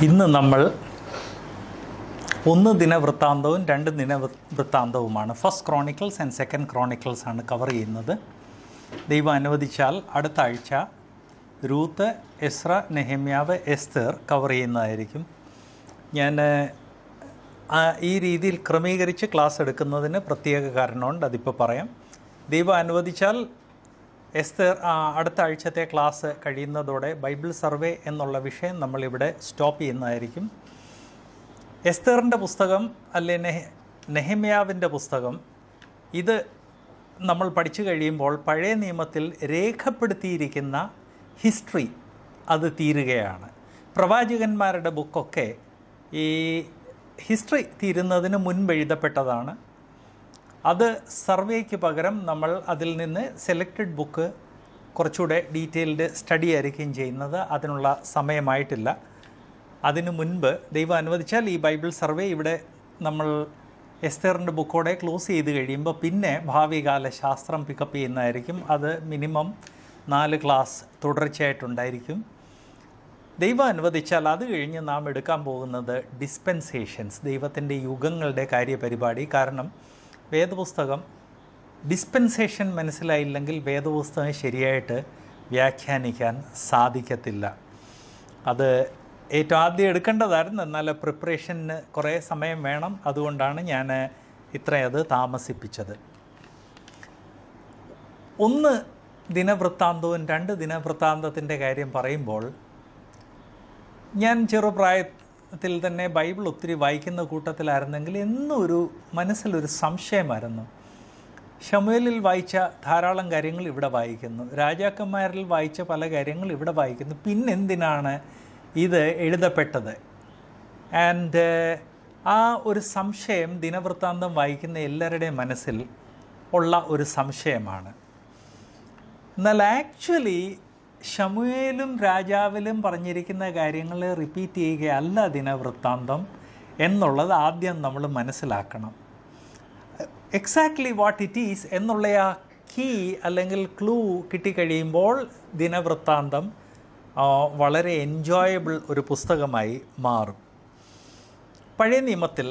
ഇന്ന് നമ്മൾ ഒന്ന് ദിനവൃത്താന്തവും രണ്ട് ദിനവൃത്താന്തവുമാണ് first Chronicles and second Chronicles ആണ് കവർ ചെയ്യുന്നത് ദൈവം അനുവദിച്ചാൽ അടുത്ത ആഴ്ച രൂത്ത് എസ്ര നെഹമ്യാവ് എസ്തർ കവർ ചെയ്യുന്നതായിരിക്കും ഞാൻ ആ, ഈ രീതിയിൽ ക്രമീകരിച്ച് ക്ലാസ് എടുക്കുന്നതിന് പ്രത്യേക കാരണമുണ്ട് അതിപ്പോൾ പറയാം ദൈവം അനുവദിച്ചാൽ എസ്തർ ആ, അടുത്ത ആഴ്ചത്തെ ക്ലാസ് കഴിയുന്നതോടെ ബൈബിൾ സർവേ എന്നുള്ള വിഷയം നമ്മളിവിടെ സ്റ്റോപ്പ് ചെയ്യുന്നതായിരിക്കും എസ്തറിൻ്റെ പുസ്തകം അല്ലെ നെഹ നെഹമ്യാവിൻ്റെ പുസ്തകം ഇത് നമ്മൾ പഠിച്ചു കഴിയുമ്പോൾ പഴയ നിയമത്തിൽ രേഖപ്പെടുത്തിയിരിക്കുന്ന ഹിസ്റ്ററി അത് തീരുകയാണ് പ്രവാചകന്മാരുടെ ബുക്കൊക്കെ ഈ ഹിസ്റ്ററി തീരുന്നതിന് മുൻപ് എഴുതപ്പെട്ടതാണ് അത് സർവേക്ക് പകരം നമ്മൾ അതിൽ നിന്ന് സെലക്റ്റഡ് ബുക്ക് കുറച്ചുകൂടെ ഡീറ്റെയിൽഡ് സ്റ്റഡി ആയിരിക്കും ചെയ്യുന്നത് അതിനുള്ള സമയമായിട്ടില്ല അതിനു മുൻപ് ദൈവം അനുവദിച്ചാൽ ഈ ബൈബിൾ സർവേ ഇവിടെ നമ്മൾ എസ്തറിൻ്റെ ബുക്കോടെ ക്ലോസ് ചെയ്ത് കഴിയുമ്പോൾ പിന്നെ ഭാവികാല ശാസ്ത്രം പിക്കപ്പ് ചെയ്യുന്നതായിരിക്കും അത് മിനിമം നാല് ക്ലാസ് തുടർച്ചയായിട്ടുണ്ടായിരിക്കും ദൈവം അനുവദിച്ചാൽ അത് കഴിഞ്ഞ് നാം എടുക്കാൻ പോകുന്നത് ഡിസ്പെൻസേഷൻസ് ദൈവത്തിൻ്റെ യുഗങ്ങളുടെ കാര്യപരിപാടി കാരണം വേദപുസ്തകം ഡിസ്പെൻസേഷൻ മനസ്സിലായില്ലെങ്കിൽ വേദപുസ്തകം ശരിയായിട്ട് വ്യാഖ്യാനിക്കാൻ സാധിക്കത്തില്ല അത് ഏറ്റവും ആദ്യം എടുക്കേണ്ടതായിരുന്നു എന്നാൽ പ്രിപ്പറേഷന് കുറേ സമയം വേണം അതുകൊണ്ടാണ് ഞാൻ ഇത്രയും അത് താമസിപ്പിച്ചത് ഒന്ന് ദിനവൃത്താന്തവും രണ്ട് ദിനവൃത്താന്തത്തിൻ്റെ കാര്യം പറയുമ്പോൾ ഞാൻ ചെറുപ്രായത്തിൽ തന്നെ ബൈബിൾ ഒത്തിരി വായിക്കുന്ന കൂട്ടത്തിലായിരുന്നെങ്കിൽ എന്നും ഒരു മനസ്സിലൊരു സംശയമായിരുന്നു ഷമുവേലിൽ വായിച്ച ധാരാളം കാര്യങ്ങൾ ഇവിടെ വായിക്കുന്നു രാജാക്കന്മാരിൽ വായിച്ച പല കാര്യങ്ങൾ ഇവിടെ വായിക്കുന്നു പിന്നെന്തിനാണ് ഇത് എഴുതപ്പെട്ടത് ആൻഡ് ആ ഒരു സംശയം ദിനവൃത്താന്തം വായിക്കുന്ന എല്ലാവരുടെയും മനസ്സിൽ ഉള്ള ഒരു സംശയമാണ് എന്നാൽ ആക്ച്വലി ഷമുവേലും രാജാവിലും പറഞ്ഞിരിക്കുന്ന കാര്യങ്ങൾ റിപ്പീറ്റ് ചെയ്യുകയല്ല ദിനവൃത്താന്തം എന്നുള്ളത് ആദ്യം നമ്മൾ മനസ്സിലാക്കണം എക്സാക്ട്ലി വാട്ട് ഇറ്റ് ഈസ് എന്നുള്ള ആ കീ അല്ലെങ്കിൽ ക്ലൂ കിട്ടിക്കഴിയുമ്പോൾ ദിനവൃത്താന്തം ആ, വളരെ എൻജോയബിൾ ഒരു പുസ്തകമായി മാറും പഴയ നിയമത്തിൽ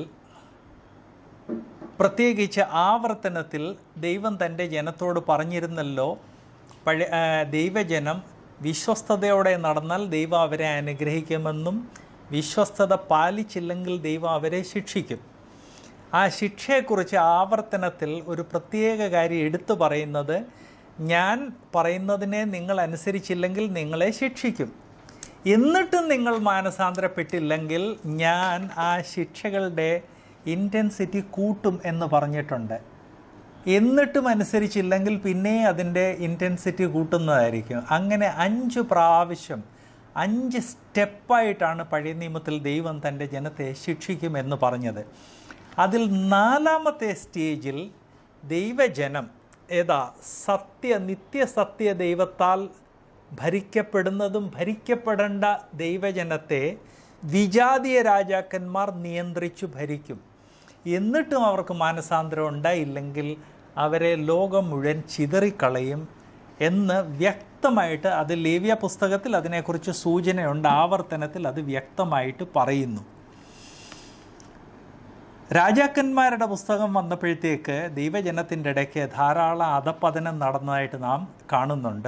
പ്രത്യേകിച്ച് ആവർത്തനത്തിൽ ദൈവം തൻ്റെ ജനത്തോട് പറഞ്ഞിരുന്നല്ലോ പഴയ ആ, ദൈവജനം വിശ്വസ്തയോടെ നടന്നാൽ ദൈവം അവരെ അനുഗ്രഹിക്കുമെന്നും വിശ്വസ്തത പാലിച്ചില്ലെങ്കിൽ ദൈവം അവരെ ശിക്ഷിക്കും ആ ശിക്ഷയെക്കുറിച്ച് ആവർത്തനത്തിൽ ഒരു പ്രത്യേക കാര്യം എടുത്തു പറയുന്നത് ഞാൻ പറയുന്നതിനെ നിങ്ങൾ അനുസരിച്ചില്ലെങ്കിൽ നിങ്ങളെ ശിക്ഷിക്കും എന്നിട്ടും നിങ്ങൾ മാനസാന്തരപ്പെട്ടില്ലെങ്കിൽ ഞാൻ ആ ശിക്ഷകളുടെ ഇൻറ്റൻസിറ്റി കൂട്ടും എന്ന് പറഞ്ഞിട്ടുണ്ട് എന്നിട്ടും അനുസരിച്ചില്ലെങ്കിൽ പിന്നെ അതിൻ്റെ ഇൻറ്റൻസിറ്റി കൂട്ടുന്നതായിരിക്കും അങ്ങനെ അഞ്ച് പ്രാവശ്യം അഞ്ച് സ്റ്റെപ്പായിട്ടാണ് പഴയ നിയമത്തിൽ ദൈവം തൻ്റെ ജനത്തെ ശിക്ഷിക്കുമെന്ന് പറഞ്ഞത് അതിൽ നാലാമത്തെ സ്റ്റേജിൽ ദൈവജനം ഏതാ സത്യ നിത്യസത്യ ദൈവത്താൽ ഭരിക്കപ്പെടുന്നതും ഭരിക്കപ്പെടേണ്ട ദൈവജനത്തെ വിജാതീയ രാജാക്കന്മാർ നിയന്ത്രിച്ചു ഭരിക്കും എന്നിട്ടും അവർക്ക് മാനസാന്തരം ഉണ്ടായില്ലെങ്കിൽ അവരെ ലോകം മുഴുവൻ ചിതറിക്കളയും എന്ന് വ്യക്തമായിട്ട് അത് ലേവ്യ പുസ്തകത്തിൽ അതിനെക്കുറിച്ച് സൂചനയുണ്ട് ആവർത്തനത്തിൽ അത് വ്യക്തമായിട്ട് പറയുന്നു രാജാക്കന്മാരുടെ പുസ്തകം വന്നപ്പോഴത്തേക്ക് ദൈവജനത്തിൻ്റെ ഇടയ്ക്ക് ധാരാളം അധപ്പതനം നടന്നതായിട്ട് നാം കാണുന്നുണ്ട്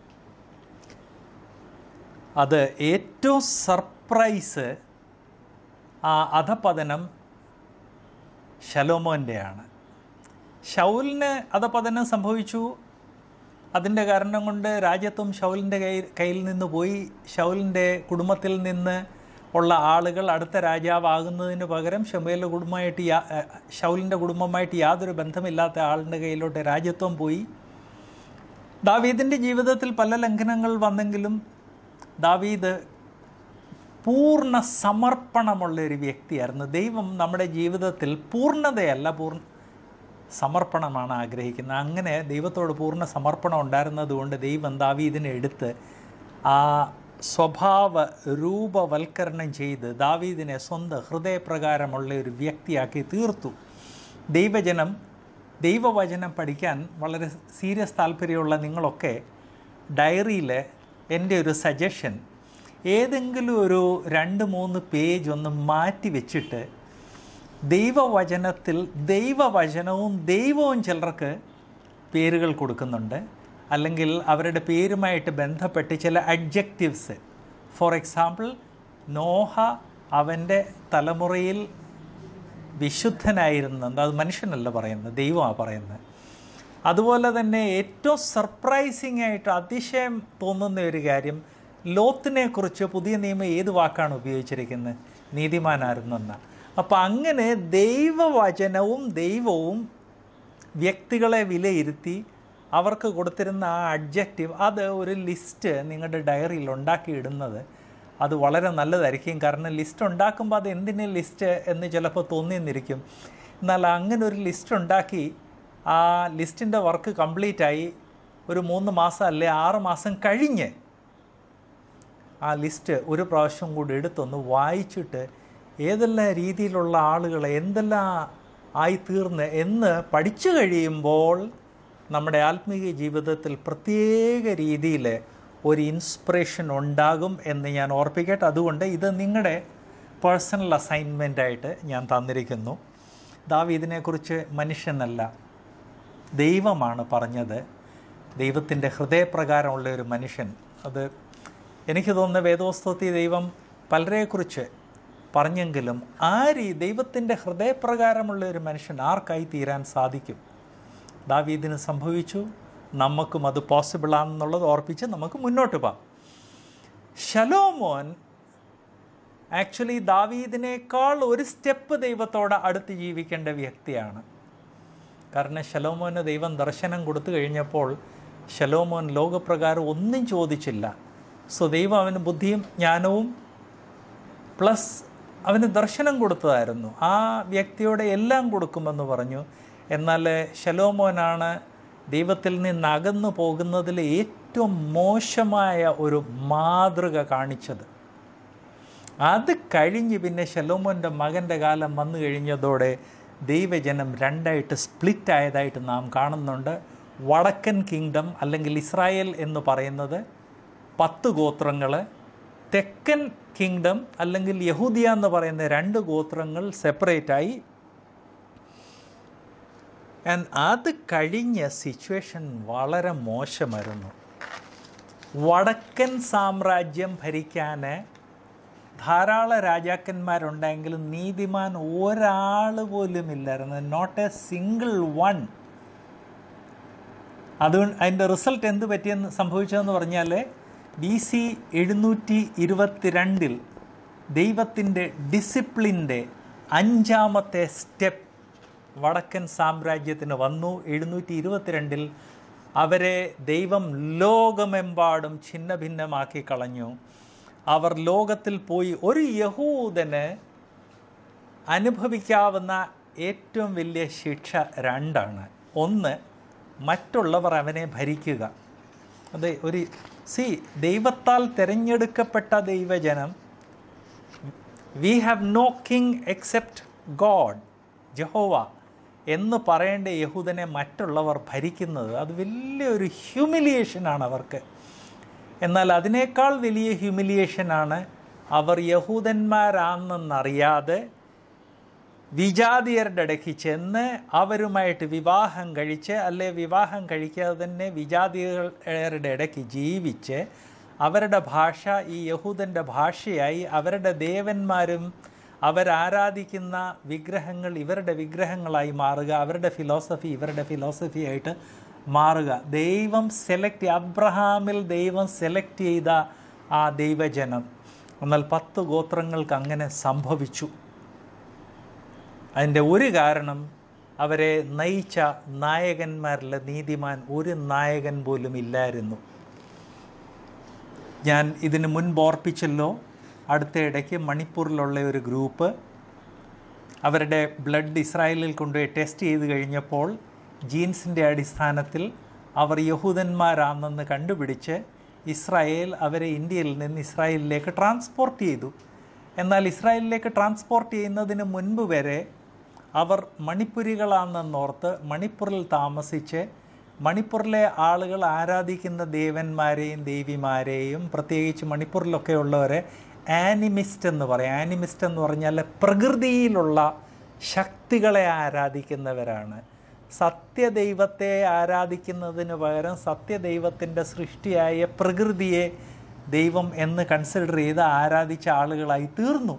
അത് ഏറ്റവും സർപ്രൈസ് ആ അധപതനം ശലോമോൻ്റെയാണ് ഷൗലിന് അധപതനം സംഭവിച്ചു അതിൻ്റെ കാരണം കൊണ്ട് രാജ്യത്വം ഷൗലിൻ്റെ കയ്യിൽ കയ്യിൽ നിന്ന് പോയി ഷൗലിൻ്റെ കുടുംബത്തിൽ നിന്ന് ഉള്ള ആളുകൾ അടുത്ത രാജാവാകുന്നതിന് പകരം ഷമേലിൻ്റെ കുടുംബമായിട്ട് യാ ഷൗലിൻ്റെ കുടുംബമായിട്ട് യാതൊരു ബന്ധമില്ലാത്ത ആളുടെ കയ്യിലോട്ട് രാജ്യത്വം പോയി ദാവീദിൻ്റെ ജീവിതത്തിൽ പല ലംഘനങ്ങൾ വന്നെങ്കിലും ദാവീദ് പൂർണ്ണ സമർപ്പണമുള്ള ഒരു വ്യക്തിയായിരുന്നു ദൈവം നമ്മുടെ ജീവിതത്തിൽ പൂർണ്ണതയല്ല പൂർണ്ണ സമർപ്പണമാണ് ആഗ്രഹിക്കുന്നത് അങ്ങനെ ദൈവത്തോട് പൂർണ്ണ സമർപ്പണം ഉണ്ടായിരുന്നത് കൊണ്ട് ദൈവം ദാവീദിനെ എടുത്ത് ആ സ്വഭാവ രൂപവൽക്കരണം ചെയ്ത് ദാവീദിനെ സ്വന്തം ഹൃദയപ്രകാരമുള്ള ഒരു വ്യക്തിയാക്കി തീർത്തു ദൈവജനം ദൈവവചനം പഠിക്കാൻ വളരെ സീരിയസ് താല്പര്യമുള്ള നിങ്ങളൊക്കെ ഡയറിയിൽ എൻ്റെ ഒരു സജഷൻ ഏതെങ്കിലും ഒരു രണ്ട് മൂന്ന് പേജ് ഒന്ന് മാറ്റി വെച്ചിട്ട് ദൈവവചനത്തിൽ ദൈവവചനവും ദൈവവും ചിലർക്ക് പേരുകൾ കൊടുക്കുന്നുണ്ട് അല്ലെങ്കിൽ അവരുടെ പേരുമായിട്ട് ബന്ധപ്പെട്ട് ചില അഡ്ജക്റ്റീവ്സ് ഫോർ എക്സാമ്പിൾ നോഹ അവൻ്റെ തലമുറയിൽ വിശുദ്ധനായിരുന്നത് അത് മനുഷ്യനല്ല പറയുന്നത് ദൈവമാണ് പറയുന്നത് അതുപോലെ തന്നെ ഏറ്റവും സർപ്രൈസിങ് ആയിട്ട് അതിശയം തോന്നുന്ന ഒരു കാര്യം ലോത്തിനെ കുറിച്ച് പുതിയ നിയമം ഏത് വാക്കാണ് ഉപയോഗിച്ചിരിക്കുന്നത് നീതിമാനായിരുന്നെന്ന അപ്പം അങ്ങനെ ദൈവവചനവും ദൈവവും വ്യക്തികളെ വിലയിരുത്തി അവർക്ക് കൊടുത്തിരുന്ന ആ അഡ്ജക്റ്റീവ് അത് ഒരു ലിസ്റ്റ് നിങ്ങളുടെ ഡയറിയിൽ ഉണ്ടാക്കിയിടുന്നത് അത് വളരെ നല്ലതായിരിക്കും കാരണം ലിസ്റ്റ് ഉണ്ടാക്കുമ്പോൾ അത് എന്തിന് ലിസ്റ്റ് എന്ന് ചിലപ്പോൾ തോന്നിയെന്നിരിക്കും എന്നാൽ അങ്ങനെ ഒരു ലിസ്റ്റ് ഉണ്ടാക്കി ആ ലിസ്റ്റിൻ്റെ വർക്ക് കംപ്ലീറ്റ് ആയി ഒരു മൂന്ന് മാസം അല്ലെ ആറ് മാസം കഴിഞ്ഞ് ആ ലിസ്റ്റ് ഒരു പ്രാവശ്യം കൂടി എടുത്തൊന്ന് വായിച്ചിട്ട് ഏതെല്ലാം രീതിയിലുള്ള ആളുകളെ എന്തെല്ലാം ആയിത്തീർന്ന് എന്ന് പഠിച്ചു കഴിയുമ്പോൾ നമ്മുടെ ആത്മീയ ജീവിതത്തിൽ പ്രത്യേക രീതിയിൽ ഒരു ഇൻസ്പിറേഷൻ ഉണ്ടാകും എന്ന് ഞാൻ ഓർപ്പിക്കട്ടെ അതുകൊണ്ട് ഇത് നിങ്ങളുടെ പേഴ്സണൽ അസൈൻമെൻ്റായിട്ട് ഞാൻ തന്നിരിക്കുന്നു ദാവീദിനെക്കുറിച്ച് മനുഷ്യനല്ല ദൈവമാണ് പറഞ്ഞത് ദൈവത്തിൻ്റെ ഹൃദയപ്രകാരമുള്ള ഒരു മനുഷ്യൻ അത് എനിക്ക് തോന്നുന്ന വേദോസ്തവത്തിൽ ദൈവം പലരെക്കുറിച്ച് പറഞ്ഞെങ്കിലും ആ രീ ദൈവത്തിൻ്റെ ഹൃദയപ്രകാരമുള്ള ഒരു മനുഷ്യൻ ആർക്കായി തീരാൻ സാധിക്കും ദാവീദിന് സംഭവിച്ചു നമുക്കും അത് പോസിബിൾ ആണെന്നുള്ളത് ഓർപ്പിച്ച് നമുക്ക് മുന്നോട്ട് പോകാം ശലോമോൻ ആക്ച്വലി ദാവീദിനേക്കാൾ ഒരു സ്റ്റെപ്പ് ദൈവത്തോട് അടുത്ത് ജീവിക്കേണ്ട വ്യക്തിയാണ് കാരണം ശലോമോന് ദൈവം ദർശനം കൊടുത്തു കഴിഞ്ഞപ്പോൾ ശലോമോൻ ലോകപ്രകാരം ഒന്നും ചോദിച്ചില്ല സോ ദൈവം അവന് ബുദ്ധിയും ജ്ഞാനവും പ്ലസ് അവന് ദർശനം കൊടുത്തതായിരുന്നു ആ വ്യക്തിയോടെ എല്ലാം കൊടുക്കുമെന്ന് പറഞ്ഞു എന്നാൽ ശലോമോനാണ് ദൈവത്തിൽ നിന്ന് അകന്നു പോകുന്നതിൽ ഏറ്റവും മോശമായ ഒരു മാതൃക കാണിച്ചത് അത് കഴിഞ്ഞ് പിന്നെ ശലോമോൻ്റെ മകൻ്റെ കാലം വന്നു കഴിഞ്ഞതോടെ ദൈവജനം രണ്ടായിട്ട് സ്പ്ലിറ്റ് ആയതായിട്ട് നാം കാണുന്നുണ്ട് വടക്കൻ കിങ്ഡം അല്ലെങ്കിൽ ഇസ്രായേൽ എന്ന് പറയുന്നത് പത്ത് ഗോത്രങ്ങൾ തെക്കൻ കിങ്ഡം അല്ലെങ്കിൽ യഹൂദിയ എന്ന് പറയുന്ന രണ്ട് ഗോത്രങ്ങൾ സെപ്പറേറ്റായി ആൻഡ് അത് കഴിഞ്ഞ സിറ്റുവേഷൻ വളരെ മോശമായിരുന്നു വടക്കൻ സാമ്രാജ്യം ഭരിക്കാൻ ധാരാളം രാജാക്കന്മാരുണ്ടെങ്കിലും നീതിമാൻ ഒരാൾ പോലും ഇല്ലായിരുന്നു നോട്ട് എ സിംഗിൾ വൺ അതുകൊണ്ട് അതിൻ്റെ റിസൾട്ട് എന്ത് പറ്റിയെന്ന് സംഭവിച്ചതെന്ന് പറഞ്ഞാൽ ബി സി എഴുന്നൂറ്റി ഇരുപത്തിരണ്ടിൽ ദൈവത്തിൻ്റെ ഡിസിപ്ലിൻ്റെ അഞ്ചാമത്തെ സ്റ്റെപ്പ് വടക്കൻ സാമ്രാജ്യത്തിന് വന്നു എഴുന്നൂറ്റി ഇരുപത്തിരണ്ടിൽ അവരെ ദൈവം ലോകമെമ്പാടും ഛിന്ന ഭിന്നമാക്കി കളഞ്ഞു അവർ ലോകത്തിൽ പോയി ഒരു യഹൂദന് അനുഭവിക്കാവുന്ന ഏറ്റവും വലിയ ശിക്ഷ രണ്ടാണ് ഒന്ന് മറ്റുള്ളവർ അവനെ ഭരിക്കുക അത് ഒരു സി ദൈവത്താൽ തിരഞ്ഞെടുക്കപ്പെട്ട ദൈവജനം we have no king except God Jehovah എന്ന് പറയേണ്ട യഹൂദനെ മറ്റുള്ളവർ ഭരിക്കുന്നത് അത് വലിയൊരു ഹ്യൂമിലിയേഷനാണ് അവർക്ക് എന്നാൽ അതിനേക്കാൾ വലിയ ഹ്യൂമിലിയേഷനാണ് അവർ യഹൂദന്മാരാണെന്നറിയാതെ വിജാതിയരുടെ ഇടയ്ക്ക് ചെന്ന് അവരുമായിട്ട് വിവാഹം കഴിച്ച് അല്ലെ വിവാഹം കഴിക്കാതെ തന്നെ വിജാതിയരുടെ ഇടയ്ക്ക് ജീവിച്ച് അവരുടെ ഭാഷ ഈ യഹൂദൻ്റെ ഭാഷയായി അവരുടെ ദേവന്മാരും അവരാരാധിക്കുന്ന വിഗ്രഹങ്ങൾ ഇവരുടെ വിഗ്രഹങ്ങളായി മാറുക അവരുടെ ഫിലോസഫി ഇവരുടെ ഫിലോസഫി ആയിട്ട് മാറുക ദൈവം സെലക്ട് അബ്രഹാമിൽ ദൈവം സെലക്ട് ചെയ്ത ആ ദൈവജനം എന്നാൽ പത്ത് ഗോത്രങ്ങൾക്ക് അങ്ങനെ സംഭവിച്ചു അതിൻ്റെ ഒരു കാരണം അവരെ നയിച്ച നായകന്മാരിലെ നീതിമാൻ ഒരു നായകൻ പോലും ഇല്ലായിരുന്നു ഞാൻ ഇതിന് മുൻപ് ഓർപ്പിച്ചല്ലോ അടുത്ത ഇടയ്ക്ക് മണിപ്പൂരിലുള്ള ഒരു ഗ്രൂപ്പ് അവരുടെ ബ്ലഡ് ഇസ്രായേലിൽ കൊണ്ടുപോയി ടെസ്റ്റ് ചെയ്ത് കഴിഞ്ഞപ്പോൾ ജീൻസിൻ്റെ അടിസ്ഥാനത്തിൽ അവർ യഹൂദന്മാരാണെന്ന് കണ്ടുപിടിച്ച് ഇസ്രായേൽ അവരെ ഇന്ത്യയിൽ നിന്ന് ഇസ്രായേലിലേക്ക് ട്രാൻസ്പോർട്ട് ചെയ്തു എന്നാൽ ഇസ്രായേലിലേക്ക് ട്രാൻസ്പോർട്ട് ചെയ്യുന്നതിന് മുൻപ് വരെ അവർ മണിപ്പുരികളാണെന്നോർത്ത് മണിപ്പൂരിൽ താമസിച്ച് മണിപ്പൂരിലെ ആളുകൾ ആരാധിക്കുന്ന ദേവന്മാരെയും ദേവിമാരെയും പ്രത്യേകിച്ച് മണിപ്പൂരിലൊക്കെ ഉള്ളവരെ ആനിമിസ്റ്റ് എന്ന് പറയും ആനിമിസ്റ്റ് എന്ന് പറഞ്ഞാൽ പ്രകൃതിയിലുള്ള ശക്തികളെ ആരാധിക്കുന്നവരാണ് സത്യദൈവത്തെ ആരാധിക്കുന്നതിന് പകരം സത്യദൈവത്തിൻ്റെ സൃഷ്ടിയായ പ്രകൃതിയെ ദൈവം എന്ന് കൺസിഡർ ചെയ്ത് ആരാധിച്ച ആളുകളായി തീർന്നു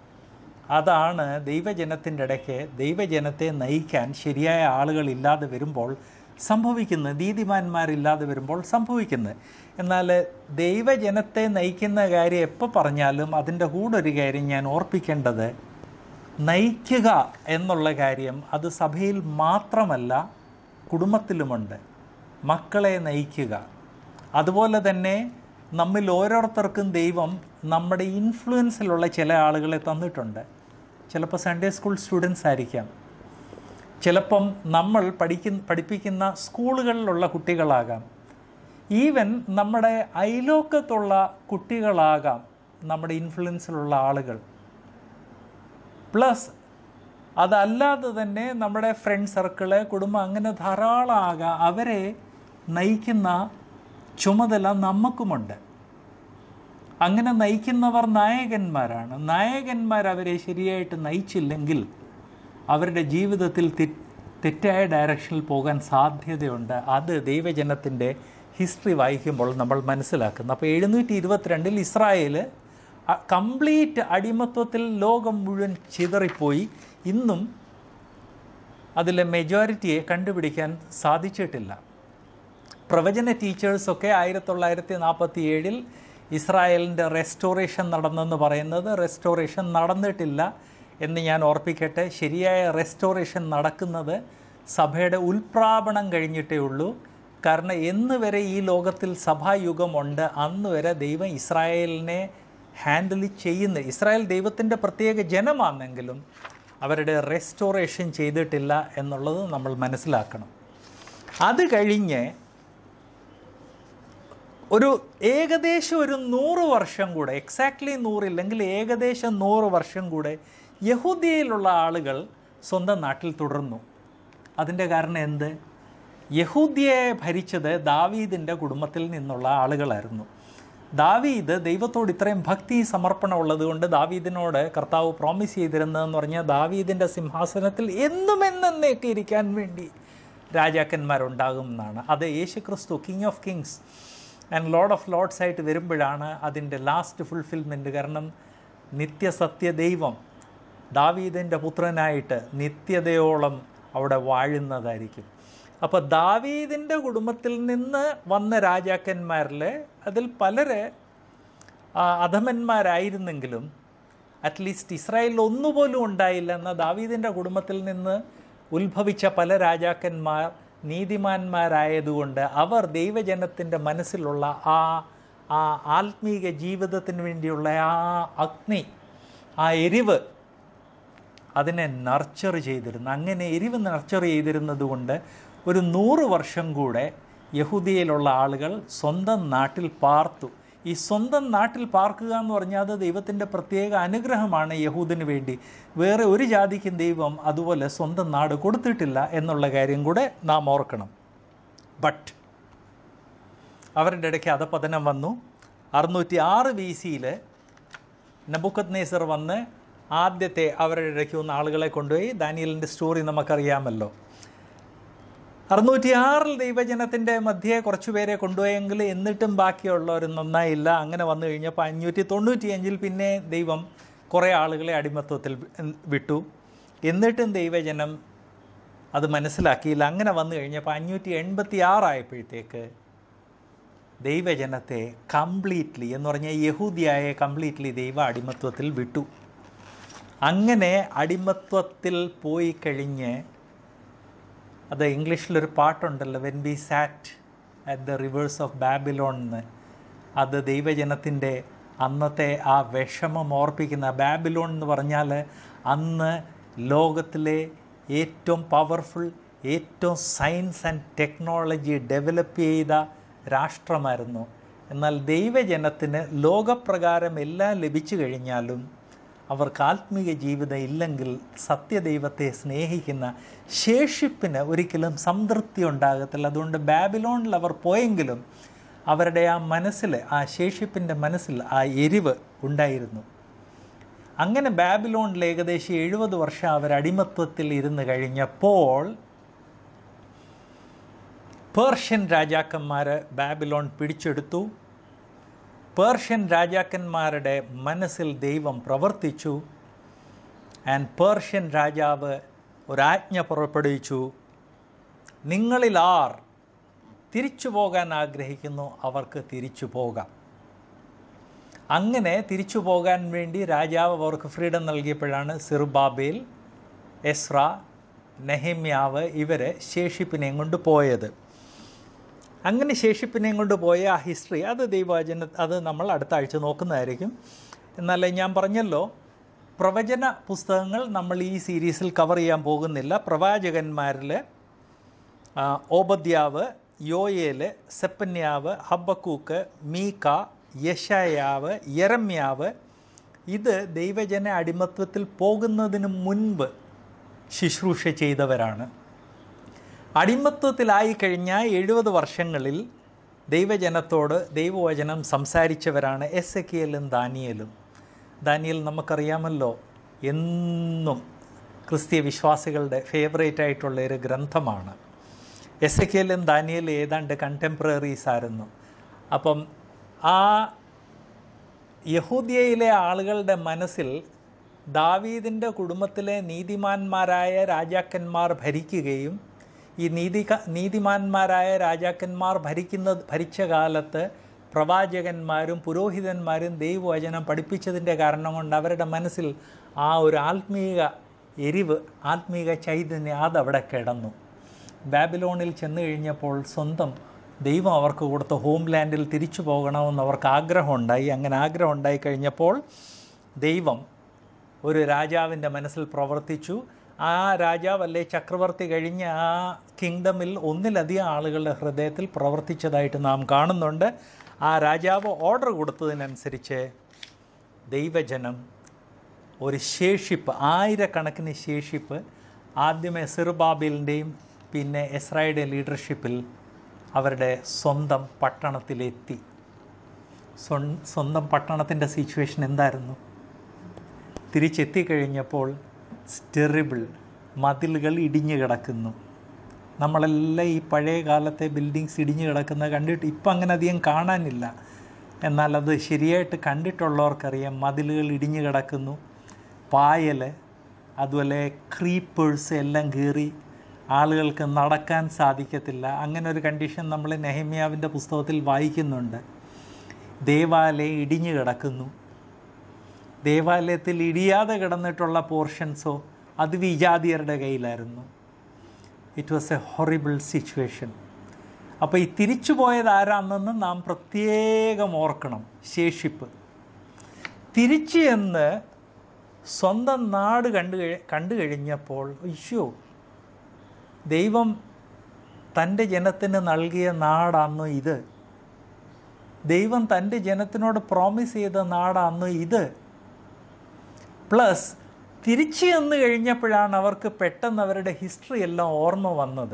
അതാണ് ദൈവജനത്തിൻ്റെ ഇടയ്ക്ക് ദൈവജനത്തെ നയിക്കാൻ ശരിയായ ആളുകളില്ലാതെ വരുമ്പോൾ സംഭവിക്കുന്നത് നീതിമാന്മാരില്ലാതെ വരുമ്പോൾ സംഭവിക്കുന്നത് എന്നാൽ ദൈവജനത്തെ നയിക്കുന്ന കാര്യം എപ്പോൾ പറഞ്ഞാലും അതിൻ്റെ കൂടെ ഒരു കാര്യം ഞാൻ ഓർപ്പിക്കേണ്ടത് നയിക്കുക എന്നുള്ള കാര്യം അത് സഭയിൽ മാത്രമല്ല കുടുംബത്തിലുമുണ്ട് മക്കളെ നയിക്കുക അതുപോലെ തന്നെ നമ്മിൽ ഓരോരുത്തർക്കും ദൈവം നമ്മുടെ ഇൻഫ്ലുവൻസിലുള്ള ചില ആളുകളെ തന്നിട്ടുണ്ട് ചിലപ്പോൾ സൺഡേ സ്കൂൾ സ്റ്റുഡൻസ് ആയിരിക്കാം ചിലപ്പം നമ്മൾ പഠിക്കുന്ന പഠിപ്പിക്കുന്ന സ്കൂളുകളിലുള്ള കുട്ടികളാകാം ഈവൻ നമ്മുടെ അയലോക്കത്തുള്ള കുട്ടികളാകാം നമ്മുടെ ഇൻഫ്ലുവൻസിലുള്ള ആളുകൾ പ്ലസ് അതല്ലാതെ തന്നെ നമ്മുടെ ഫ്രണ്ട് സർക്കിള് കുടുംബം അങ്ങനെ ധാരാളം ആകാം അവരെ നയിക്കുന്ന ചുമതല നമുക്കുമുണ്ട് അങ്ങനെ നയിക്കുന്നവർ നായകന്മാരാണ് നായകന്മാർ അവരെ ശരിയായിട്ട് നയിച്ചില്ലെങ്കിൽ അവരുടെ ജീവിതത്തിൽ തെ- തെറ്റായ ഡയറക്ഷനിൽ പോകാൻ സാധ്യതയുണ്ട് അത് ദൈവജനത്തിൻ്റെ ഹിസ്റ്ററി വായിക്കുമ്പോൾ നമ്മൾ മനസ്സിലാക്കുന്നു അപ്പോൾ എഴുന്നൂറ്റി ഇരുപത്തിരണ്ടിൽ ഇസ്രായേൽ കംപ്ലീറ്റ് അടിമത്വത്തിൽ ലോകം മുഴുവൻ ചിതറിപ്പോയി ഇന്നും അതിലെ മെജോറിറ്റിയെ കണ്ടുപിടിക്കാൻ സാധിച്ചിട്ടില്ല പ്രവചന ടീച്ചേഴ്സൊക്കെ ആയിരത്തി തൊള്ളായിരത്തി നാൽപ്പത്തി ഏഴിൽ ഇസ്രായേലിൻ്റെ റെസ്റ്റോറേഷൻ നടന്നെന്ന് പറയുന്നത് റെസ്റ്റോറേഷൻ നടന്നിട്ടില്ല എന്ന് ഞാൻ ഓർപ്പിക്കട്ടെ ശരിയായ റെസ്റ്റോറേഷൻ നടക്കുന്നത് സഭയുടെ ഉൽപ്രാപണം കഴിഞ്ഞിട്ടേ ഉള്ളൂ കാരണം എന്ന് വരെ ഈ ലോകത്തിൽ സഭായുഗമുണ്ട് അന്ന് വരെ ദൈവം ഇസ്രായേലിനെ ഹാൻഡിൽ ചെയ്യുന്ന ഇസ്രായേൽ ദൈവത്തിൻ്റെ പ്രത്യേക ജനമാണെങ്കിലും അവരുടെ റെസ്റ്റോറേഷൻ ചെയ്തിട്ടില്ല എന്നുള്ളത് നമ്മൾ മനസ്സിലാക്കണം അത് കഴിഞ്ഞ് ഒരു ഏകദേശം ഒരു നൂറ് വർഷം കൂടെ എക്സാക്ട്ലി നൂറില്ലെങ്കിൽ ഏകദേശം നൂറ് വർഷം കൂടെ യഹൂദിയയിലുള്ള ആളുകൾ സ്വന്തം നാട്ടിൽ തുടർന്നു അതിൻ്റെ കാരണം എന്ത് യഹൂദിയെ ഭരിച്ചത് ദാവീദിൻ്റെ കുടുംബത്തിൽ നിന്നുള്ള ആളുകളായിരുന്നു ദാവീദ് ദൈവത്തോട് ഇത്രയും ഭക്തി സമർപ്പണം ഉള്ളതുകൊണ്ട് ദാവീദിനോട് കർത്താവ് പ്രോമിസ് ചെയ്തിരുന്നതെന്ന് പറഞ്ഞാൽ ദാവീദിൻ്റെ സിംഹാസനത്തിൽ എന്നും എന്നേക്ക് ഇരിക്കാൻ വേണ്ടി രാജാക്കന്മാരുണ്ടാകും എന്നാണ് അത് യേശുക്രിസ്തു king of kings and lord of lords ആയിട്ട് വരുമ്പോഴാണ് അതിൻ്റെ ലാസ്റ്റ് ഫുൾഫിൽമെൻറ്റ് കാരണം നിത്യസത്യ ദൈവം ദാവീദിൻ്റെ പുത്രനായിട്ട് നിത്യതയോളം അവിടെ വാഴുന്നതായിരിക്കും അപ്പോൾ ദാവീദിൻ്റെ കുടുംബത്തിൽ നിന്ന് വന്ന രാജാക്കന്മാരിൽ അതിൽ പലര് ആ, അധമന്മാരായിരുന്നെങ്കിലും അറ്റ്ലീസ്റ്റ് ഇസ്രായേലിൽ ഒന്നുപോലും ഉണ്ടായില്ല എന്ന ദാവീദിൻ്റെ കുടുംബത്തിൽ നിന്ന് ഉത്ഭവിച്ച പല രാജാക്കന്മാർ നീതിമാന്മാരായതുകൊണ്ട് അവർ ദൈവജനത്തിൻ്റെ മനസ്സിലുള്ള ആ ആ ആത്മീക ജീവിതത്തിന് വേണ്ടിയുള്ള ആ അഗ്നി ആ എരിവ് അതിനെ നർച്ചർ ചെയ്തിരുന്നു അങ്ങനെ എരിവ് നർച്ചർ ചെയ്തിരുന്നത് കൊണ്ട് ഒരു നൂറ് വർഷം കൂടെ യഹൂദിയയിലുള്ള ആളുകൾ സ്വന്തം നാട്ടിൽ പാർത്തു ഈ സ്വന്തം നാട്ടിൽ പാർക്കുക എന്ന് പറഞ്ഞാൽ അത് ദൈവത്തിൻ്റെ പ്രത്യേക അനുഗ്രഹമാണ് യഹൂദിന് വേണ്ടി വേറെ ഒരു ജാതിക്കും ദൈവം അതുപോലെ സ്വന്തം നാട് കൊടുത്തിട്ടില്ല എന്നുള്ള കാര്യം കൂടെ നാം ഓർക്കണം ബട്ട് അവരുടെ ഇടയ്ക്ക് അധപതനം വന്നു അറുന്നൂറ്റി ആറ് ബി സിയിൽ നബുക്കത് നേസർ വന്ന് ആദ്യത്തെ അവരുടെ ഇടയ്ക്ക് വന്ന ആളുകളെ കൊണ്ടുപോയി ദാനിയലിൻ്റെ സ്റ്റോറി നമുക്കറിയാമല്ലോ അറുന്നൂറ്റി ആറിൽ ദൈവജനത്തിൻ്റെ മധ്യേ കുറച്ച് പേരെ കൊണ്ടുപോയെങ്കിൽ എന്നിട്ടും ബാക്കിയുള്ളവർ നന്നായില്ല അങ്ങനെ വന്നു കഴിഞ്ഞപ്പോൾ അഞ്ഞൂറ്റി തൊണ്ണൂറ്റിയഞ്ചിൽ പിന്നെ ദൈവം കുറേ ആളുകളെ അടിമത്വത്തിൽ വി- വിട്ടു എന്നിട്ടും ദൈവജനം അത് മനസ്സിലാക്കിയില്ല അങ്ങനെ വന്നു കഴിഞ്ഞപ്പോൾ അഞ്ഞൂറ്റി എൺപത്തി ആറായപ്പോഴത്തേക്ക് ദൈവജനത്തെ കംപ്ലീറ്റ്ലി എന്ന് പറഞ്ഞാൽ യഹൂദിയായ കംപ്ലീറ്റ്ലി ദൈവ അടിമത്വത്തിൽ വിട്ടു അങ്ങനെ അടിമത്വത്തിൽ പോയി കഴിഞ്ഞ് അത് ഇംഗ്ലീഷിലൊരു പാട്ടുണ്ടല്ലോ when we sat at the rivers of Babylon എന്ന് അത് ദൈവജനത്തിൻ്റെ അന്നത്തെ ആ വിഷമം ഓർപ്പിക്കുന്ന ബാബിലോൺ എന്ന് പറഞ്ഞാൽ അന്ന് ലോകത്തിലെ ഏറ്റവും പവർഫുൾ ഏറ്റവും സയൻസ് ആൻഡ് ടെക്നോളജി ഡെവലപ്പ് ചെയ്ത രാഷ്ട്രമായിരുന്നു എന്നാൽ ദൈവജനത്തിന് ലോകപ്രകാരം എല്ലാം ലഭിച്ചു കഴിഞ്ഞാലും അവർക്ക് ആത്മീയ ജീവിതം ഇല്ലെങ്കിൽ സത്യദൈവത്തെ സ്നേഹിക്കുന്ന ശേഷിപ്പിന് ഒരിക്കലും സംതൃപ്തി ഉണ്ടാകത്തില്ല അതുകൊണ്ട് ബാബിലോണിൽ അവർ പോയെങ്കിലും അവരുടെ ആ മനസ്സിൽ ആ ശേഷിപ്പിൻ്റെ മനസ്സിൽ ആ എരിവ് ഉണ്ടായിരുന്നു അങ്ങനെ ബാബിലോണിൽ ഏകദേശം എഴുപത് വർഷം അവർ അടിമത്വത്തിൽ ഇരുന്ന് കഴിഞ്ഞപ്പോൾ പേർഷ്യൻ രാജാക്കന്മാർ ബാബിലോൺ പിടിച്ചെടുത്തു പേർഷ്യൻ രാജാക്കന്മാരുടെ മനസ്സിൽ ദൈവം പ്രവർത്തിച്ചു ആൻഡ് പേർഷ്യൻ രാജാവ് ഒരാജ്ഞ പുറപ്പെടുവിച്ചു നിങ്ങളിൽ ആർ തിരിച്ചു പോകാൻ ആഗ്രഹിക്കുന്നു അവർക്ക് തിരിച്ചു പോകാം അങ്ങനെ തിരിച്ചു പോകാൻ വേണ്ടി രാജാവ് അവർക്ക് ഫ്രീഡം നൽകിയപ്പോഴാണ് സിർബാബേൽ എസ്ര നെഹമ്യാവ് ഇവർ ശേഷിപ്പിനെയും കൊണ്ട് പോയത് അങ്ങനെ ശേഷിപ്പിനെയും കൊണ്ട് പോയ ആ ഹിസ്റ്ററി അത് ദൈവവചന അത് നമ്മൾ അടുത്ത ആഴ്ച നോക്കുന്നതായിരിക്കും എന്നാൽ ഞാൻ പറഞ്ഞല്ലോ പ്രവചന പുസ്തകങ്ങൾ നമ്മൾ ഈ സീരീസിൽ കവർ ചെയ്യാൻ പോകുന്നില്ല പ്രവാചകന്മാരിൽ ആ, ഓബദ്യാവ് യോയേല് സെപ്പന്യാവ് ഹബ്ബക്കൂക്ക് മീക്ക യശയാവ് യരമ്യാവ് ഇത് ദൈവജന അടിമത്വത്തിൽ പോകുന്നതിന് മുൻപ് ശുശ്രൂഷ ചെയ്തവരാണ് അടിമത്വത്തിലായി കഴിഞ്ഞ എഴുപത് വർഷങ്ങളിൽ ദൈവജനത്തോട് ദൈവവചനം സംസാരിച്ചവരാണ് എസ് എ കെയിലും ദാനിയലും ദാനിയൽ നമുക്കറിയാമല്ലോ എന്നും ക്രിസ്തീയ വിശ്വാസികളുടെ ഫേവറേറ്റ് ആയിട്ടുള്ള ഒരു ഗ്രന്ഥമാണ് എസ് എ കെയിലും ദാനിയലും ഏതാണ്ട് കണ്ടംപററീസ് ആയിരുന്നു അപ്പം ആ യഹൂദിയയിലെ ആളുകളുടെ മനസ്സിൽ ദാവീദിൻ്റെ കുടുംബത്തിലെ നീതിമാന്മാരായ രാജാക്കന്മാർ ഭരിക്കുകയും ഈ നീതി നീതിമാന്മാരായ രാജാക്കന്മാർ ഭരിക്കുന്ന ഭരിച്ച കാലത്ത് പ്രവാചകന്മാരും പുരോഹിതന്മാരും ദൈവവചനം പഠിപ്പിച്ചതിൻ്റെ കാരണം കൊണ്ട് അവരുടെ മനസ്സിൽ ആ ഒരു ആത്മീയ എരിവ് ആത്മീയ ചൈതന്യം അതവിടെ കിടന്നു ബാബിലോണിൽ ചെന്ന് കഴിഞ്ഞപ്പോൾ സ്വന്തം ദൈവം അവർക്ക് കൊടുത്ത ഹോം ലാൻഡിൽ തിരിച്ചു പോകണമെന്ന് അവർക്ക് ആഗ്രഹമുണ്ടായി അങ്ങനെ ആഗ്രഹം ഉണ്ടായി കഴിഞ്ഞപ്പോൾ ദൈവം ഒരു രാജാവിൻ്റെ മനസ്സിൽ പ്രവർത്തിച്ചു ആ രാജാവ് അല്ലെ ചക്രവർത്തി കഴിഞ്ഞ ആ കിങ്ഡമിൽ ഒന്നിലധികം ആളുകളുടെ ഹൃദയത്തിൽ പ്രവർത്തിച്ചതായിട്ട് നാം കാണുന്നുണ്ട് ആ രാജാവ് ഓർഡർ കൊടുത്തതിനനുസരിച്ച് ദൈവജനം ഒരു ശേഷിപ്പ് ആയിരക്കണക്കിന് ശേഷിപ്പ് ആദ്യമേ സിറുബാബിലിൻ്റെയും പിന്നെ എസ്രായുടെ ലീഡർഷിപ്പിൽ അവരുടെ സ്വന്തം പട്ടണത്തിലെത്തി സ്വ- സ്വന്തം പട്ടണത്തിൻ്റെ സിറ്റുവേഷൻ എന്തായിരുന്നു തിരിച്ചെത്തിക്കഴിഞ്ഞപ്പോൾ ടെറിബിൾ മതിലുകൾ ഇടിഞ്ഞു കിടക്കുന്നു നമ്മളെല്ലാം ഈ പഴയ കാലത്തെ ബിൽഡിങ്സ് ഇടിഞ്ഞു കിടക്കുന്നത് കണ്ടിട്ട് ഇപ്പം അങ്ങനെ അധികം കാണാനില്ല എന്നാൽ അത് ശരിയായിട്ട് കണ്ടിട്ടുള്ളവർക്കറിയാം മതിലുകൾ ഇടിഞ്ഞു കിടക്കുന്നു പായൽ അതുപോലെ ക്രീപ്പേഴ്സ് എല്ലാം കീറി ആളുകൾക്ക് നടക്കാൻ സാധിക്കത്തില്ല അങ്ങനെ ഒരു കണ്ടീഷൻ നമ്മൾ നെഹമ്യാവിൻ്റെ പുസ്തകത്തിൽ വായിക്കുന്നുണ്ട് ദേവാലയം ഇടിഞ്ഞു കിടക്കുന്നു ദേവാലയത്തിൽ ഇടിയാതെ കിടന്നിട്ടുള്ള പോർഷൻസോ അത് വിജാതിയരുടെ കയ്യിലായിരുന്നു it was a horrible situation അപ്പോൾ ഈ തിരിച്ചു പോയത് ആരാണെന്ന് നാം പ്രത്യേകം ഓർക്കണം ശേഷിപ്പ് തിരിച്ച് എന്ന് സ്വന്തം നാട് കണ്ടു കഴി കണ്ടു കഴിഞ്ഞപ്പോൾ അയ്യോ ദൈവം തൻ്റെ ജനത്തിന് നൽകിയ നാടാന്ന് ഇത് ദൈവം തൻ്റെ ജനത്തിനോട് പ്രോമിസ് ചെയ്ത നാടാന്ന് ഇത് പ്ലസ് തിരിച്ചു ചെന്ന് കഴിഞ്ഞപ്പോഴാണ് അവർക്ക് പെട്ടെന്ന് അവരുടെ ഹിസ്റ്ററി എല്ലാം ഓർമ്മ വന്നത്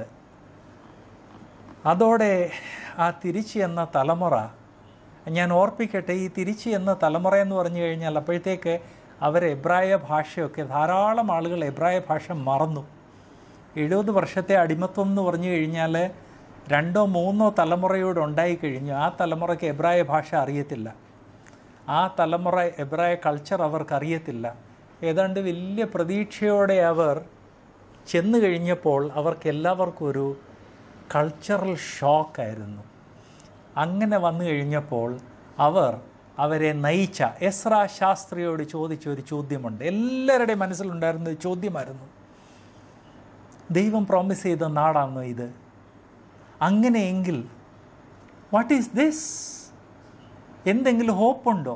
അതോടെ ആ തിരിച്ചു എന്ന തലമുറ ഞാൻ ഓർപ്പിക്കട്ടെ ഈ തിരിച്ചു എന്ന തലമുറ എന്ന് പറഞ്ഞു കഴിഞ്ഞാൽ അപ്പോഴത്തേക്ക് അവർ എബ്രായ ഭാഷയൊക്കെ ധാരാളം ആളുകൾ എബ്രായ ഭാഷ മറന്നു എഴുപത് വർഷത്തെ അടിമത്വം എന്ന് പറഞ്ഞു കഴിഞ്ഞാൽ രണ്ടോ മൂന്നോ തലമുറയോട് ഉണ്ടായിക്കഴിഞ്ഞു ആ തലമുറയ്ക്ക് എബ്രായ ഭാഷ അറിയത്തില്ല ആ തലമുറ എബ്രായ കൾച്ചർ അവർക്ക് അറിയത്തില്ല ഏതാണ്ട് വലിയ പ്രതീക്ഷയോടെ അവർ ചെന്ന് കഴിഞ്ഞപ്പോൾ അവർക്ക് എല്ലാവർക്കും ഒരു കൾച്ചറൽ ഷോക്കായിരുന്നു അങ്ങനെ വന്നു കഴിഞ്ഞപ്പോൾ അവർ അവരെ നയിച്ച എസ്ര ശാസ്ത്രിയോട് ചോദിച്ച ഒരു ചോദ്യമുണ്ട് എല്ലാവരുടെയും മനസ്സിലുണ്ടായിരുന്ന ഒരു ചോദ്യമായിരുന്നു ദൈവം പ്രോമിസ് ചെയ്ത നാടാണോ ഇത് അങ്ങനെയെങ്കിൽ വാട്ട് ഈസ് ദിസ് എന്തെങ്കിലും ഹോപ്പുണ്ടോ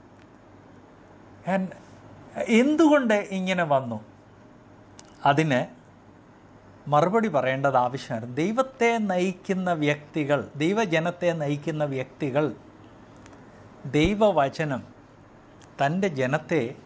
ആൻഡ് എന്തുകൊണ്ട് ഇങ്ങനെ വന്നു അതിന് മറുപടി പറയേണ്ടത് ആവശ്യമാണ് ദൈവത്തെ നയിക്കുന്ന വ്യക്തികൾ ദൈവജനത്തെ നയിക്കുന്ന വ്യക്തികൾ ദൈവവചനം തൻ്റെ ജനത്തെ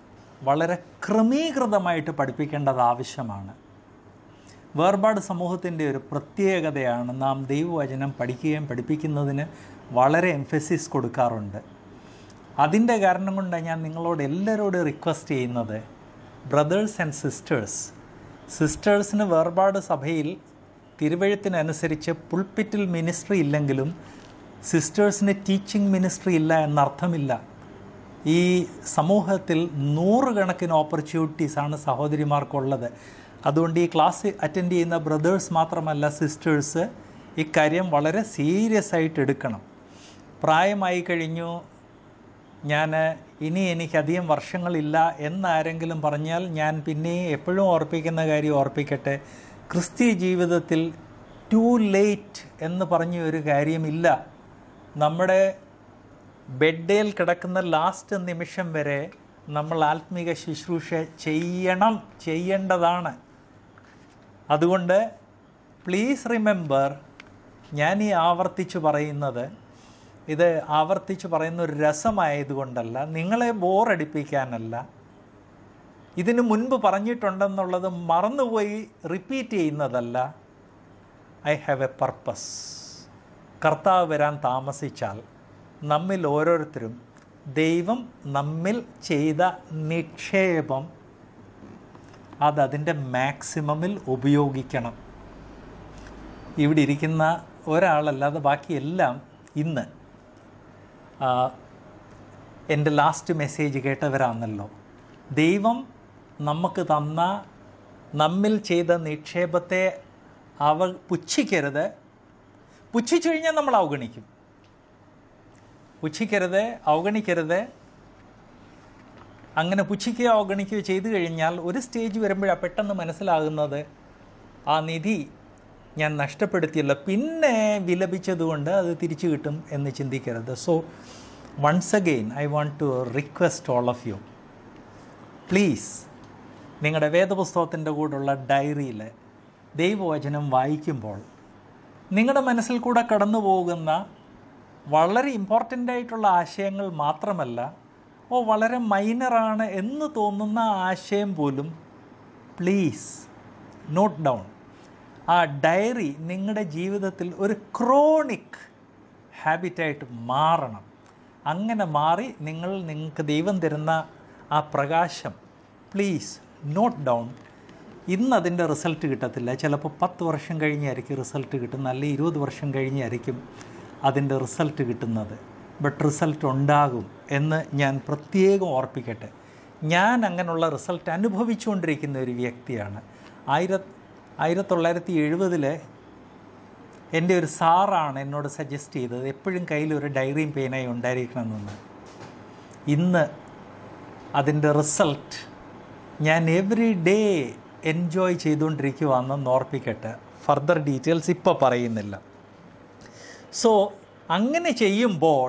വളരെ ക്രമീകൃതമായിട്ട് പഠിപ്പിക്കേണ്ടത് ആവശ്യമാണ് വേർപാട് സമൂഹത്തിൻ്റെ ഒരു പ്രത്യേകതയാണ് നാം ദൈവവചനം പഠിക്കുകയും പഠിപ്പിക്കുന്നതിന് വളരെ എംഫസിസ് കൊടുക്കാറുണ്ട് അതിൻ്റെ കാരണം കൊണ്ടാണ് ഞാൻ നിങ്ങളോട് എല്ലാവരോടും റിക്വസ്റ്റ് ചെയ്യുന്നത് ബ്രദേഴ്സ് ആൻഡ് സിസ്റ്റേഴ്സ് സിസ്റ്റേഴ്സിന് വേർപാട് സഭയിൽ തിരുവഴുത്തിനനുസരിച്ച് പുൾപ്പിറ്റിൽ മിനിസ്ട്രി ഇല്ലെങ്കിലും സിസ്റ്റേഴ്സിന് ടീച്ചിങ് മിനിസ്ട്രി ഇല്ല എന്നർത്ഥമില്ല ഈ സമൂഹത്തിൽ നൂറുകണക്കിന് ഓപ്പർച്യൂണിറ്റീസാണ് സഹോദരിമാർക്കുള്ളത് അതുകൊണ്ട് ഈ ക്ലാസ് അറ്റൻഡ് ചെയ്യുന്ന ബ്രദേഴ്സ് മാത്രമല്ല സിസ്റ്റേഴ്സ് ഇക്കാര്യം വളരെ സീരിയസ് ആയിട്ട് എടുക്കണം പ്രായമായി കഴിഞ്ഞു ഞാൻ ഇനി എനിക്ക് അധികം വർഷങ്ങളില്ല എന്നാരെങ്കിലും പറഞ്ഞാൽ ഞാൻ പിന്നെയും എപ്പോഴും ഓർപ്പിക്കുന്ന കാര്യം ഓർപ്പിക്കട്ടെ ക്രിസ്തീയ ജീവിതത്തിൽ ടു ലേറ്റ് എന്ന് പറഞ്ഞ ഒരു കാര്യമില്ല നമ്മുടെ ബെഡേൽ കിടക്കുന്ന ലാസ്റ്റ് നിമിഷം വരെ നമ്മൾ ആത്മീക ശുശ്രൂഷ ചെയ്യണം ചെയ്യേണ്ടതാണ് അതുകൊണ്ട് പ്ലീസ് റിമെമ്പർ ഞാൻ ഈ ആവർത്തിച്ച് പറയുന്നത് ഇത് ആവർത്തിച്ച് പറയുന്ന ഒരു രസമായതുകൊണ്ടല്ല നിങ്ങളെ ബോറടിപ്പിക്കാനല്ല ഇതിനു മുൻപ് പറഞ്ഞിട്ടുണ്ടെന്നുള്ളത് മറന്നുപോയി റിപ്പീറ്റ് ചെയ്യുന്നതല്ല ഐ ഹാവ് എ പർപ്പസ് കർത്താവ് വരാൻ താമസിച്ചാൽ നമ്മിൽ ഓരോരുത്തരും ദൈവം നമ്മിൽ ചെയ്ത നിക്ഷേപം അതതിൻ്റെ മാക്സിമമിൽ ഉപയോഗിക്കണം ഇവിടെ ഇരിക്കുന്ന ഒരാളല്ലാതെ ബാക്കിയെല്ലാം ഇന്ന് ആ, എൻ്റെ ലാസ്റ്റ് മെസ്സേജ് കേട്ടവരാണല്ലോ ദൈവം നമുക്ക് തന്ന നമ്മിൽ ചെയ്ത നിക്ഷേപത്തെ അവ പുച്ഛിക്കരുത് പുച്ഛിച്ചു കഴിഞ്ഞാൽ നമ്മൾ അവഗണിക്കും പുച്ഛിക്കരുത് അവഗണിക്കരുത് അങ്ങനെ പുച്ഛിക്കുകയോ അവഗണിക്കുകയോ ചെയ്തു കഴിഞ്ഞാൽ ഒരു സ്റ്റേജ് വരുമ്പോഴാണ് പെട്ടെന്ന് മനസ്സിലാകുന്നത് ആ നിധി ഞാൻ നഷ്ടപ്പെടുത്തിയല്ലോ പിന്നെ വിലപിച്ചതുകൊണ്ട് അത് തിരിച്ചു കിട്ടും എന്ന് ചിന്തിക്കരുത് so once again I want to request all of you please നിങ്ങളുടെ വേദപുസ്തകത്തിൻ്റെ കൂടെയുള്ള ഡയറിയിൽ ദൈവവചനം വായിക്കുമ്പോൾ നിങ്ങളുടെ മനസ്സിൽ കൂടെ കടന്നു പോകുന്ന വളരെ ഇമ്പോർട്ടൻ്റ് ആയിട്ടുള്ള ആശയങ്ങൾ മാത്രമല്ല ഓ വളരെ മൈനറാണ് എന്ന് തോന്നുന്ന ആശയം പോലും പ്ലീസ് നോട്ട് ഡൗൺ ആ ഡയറി നിങ്ങളുടെ ജീവിതത്തിൽ ഒരു ക്രോണിക് ഹാബിറ്റായിട്ട് മാറണം അങ്ങനെ മാറി നിങ്ങൾ നിങ്ങൾക്ക് ദൈവം തരുന്ന ആ പ്രകാശം പ്ലീസ് നോട്ട് ഡൗൺ ഇന്ന് അതിൻ്റെ റിസൾട്ട് കിട്ടത്തില്ല ചിലപ്പോൾ പത്ത് വർഷം കഴിഞ്ഞായിരിക്കും റിസൾട്ട് കിട്ടുന്നത് അല്ലെങ്കിൽ ഇരുപത് വർഷം കഴിഞ്ഞായിരിക്കും അതിൻ്റെ റിസൾട്ട് കിട്ടുന്നത് ബട്ട് റിസൾട്ട് ഉണ്ടാകും എന്ന് ഞാൻ പ്രത്യേകം ഓർപ്പിക്കട്ടെ ഞാൻ അങ്ങനെയുള്ള റിസൾട്ട് അനുഭവിച്ചുകൊണ്ടിരിക്കുന്ന ഒരു വ്യക്തിയാണ് ആയിര ആയിരത്തി തൊള്ളായിരത്തി എഴുപതിൽ എൻ്റെ ഒരു സാറാണ് എന്നോട് സജസ്റ്റ് ചെയ്തത് എപ്പോഴും കയ്യിൽ ഒരു ഡയറിയും പേനായി ഉണ്ടായിരിക്കണമെന്ന് ഇന്ന് അതിൻ്റെ റിസൾട്ട് ഞാൻ എവറി ഡേ എൻജോയ് ചെയ്തുകൊണ്ടിരിക്കുവാണെന്ന് ഓർപ്പിക്കട്ടെ ഫർദർ ഡീറ്റെയിൽസ് ഇപ്പോൾ പറയുന്നില്ല സോ അങ്ങനെ ചെയ്യുമ്പോൾ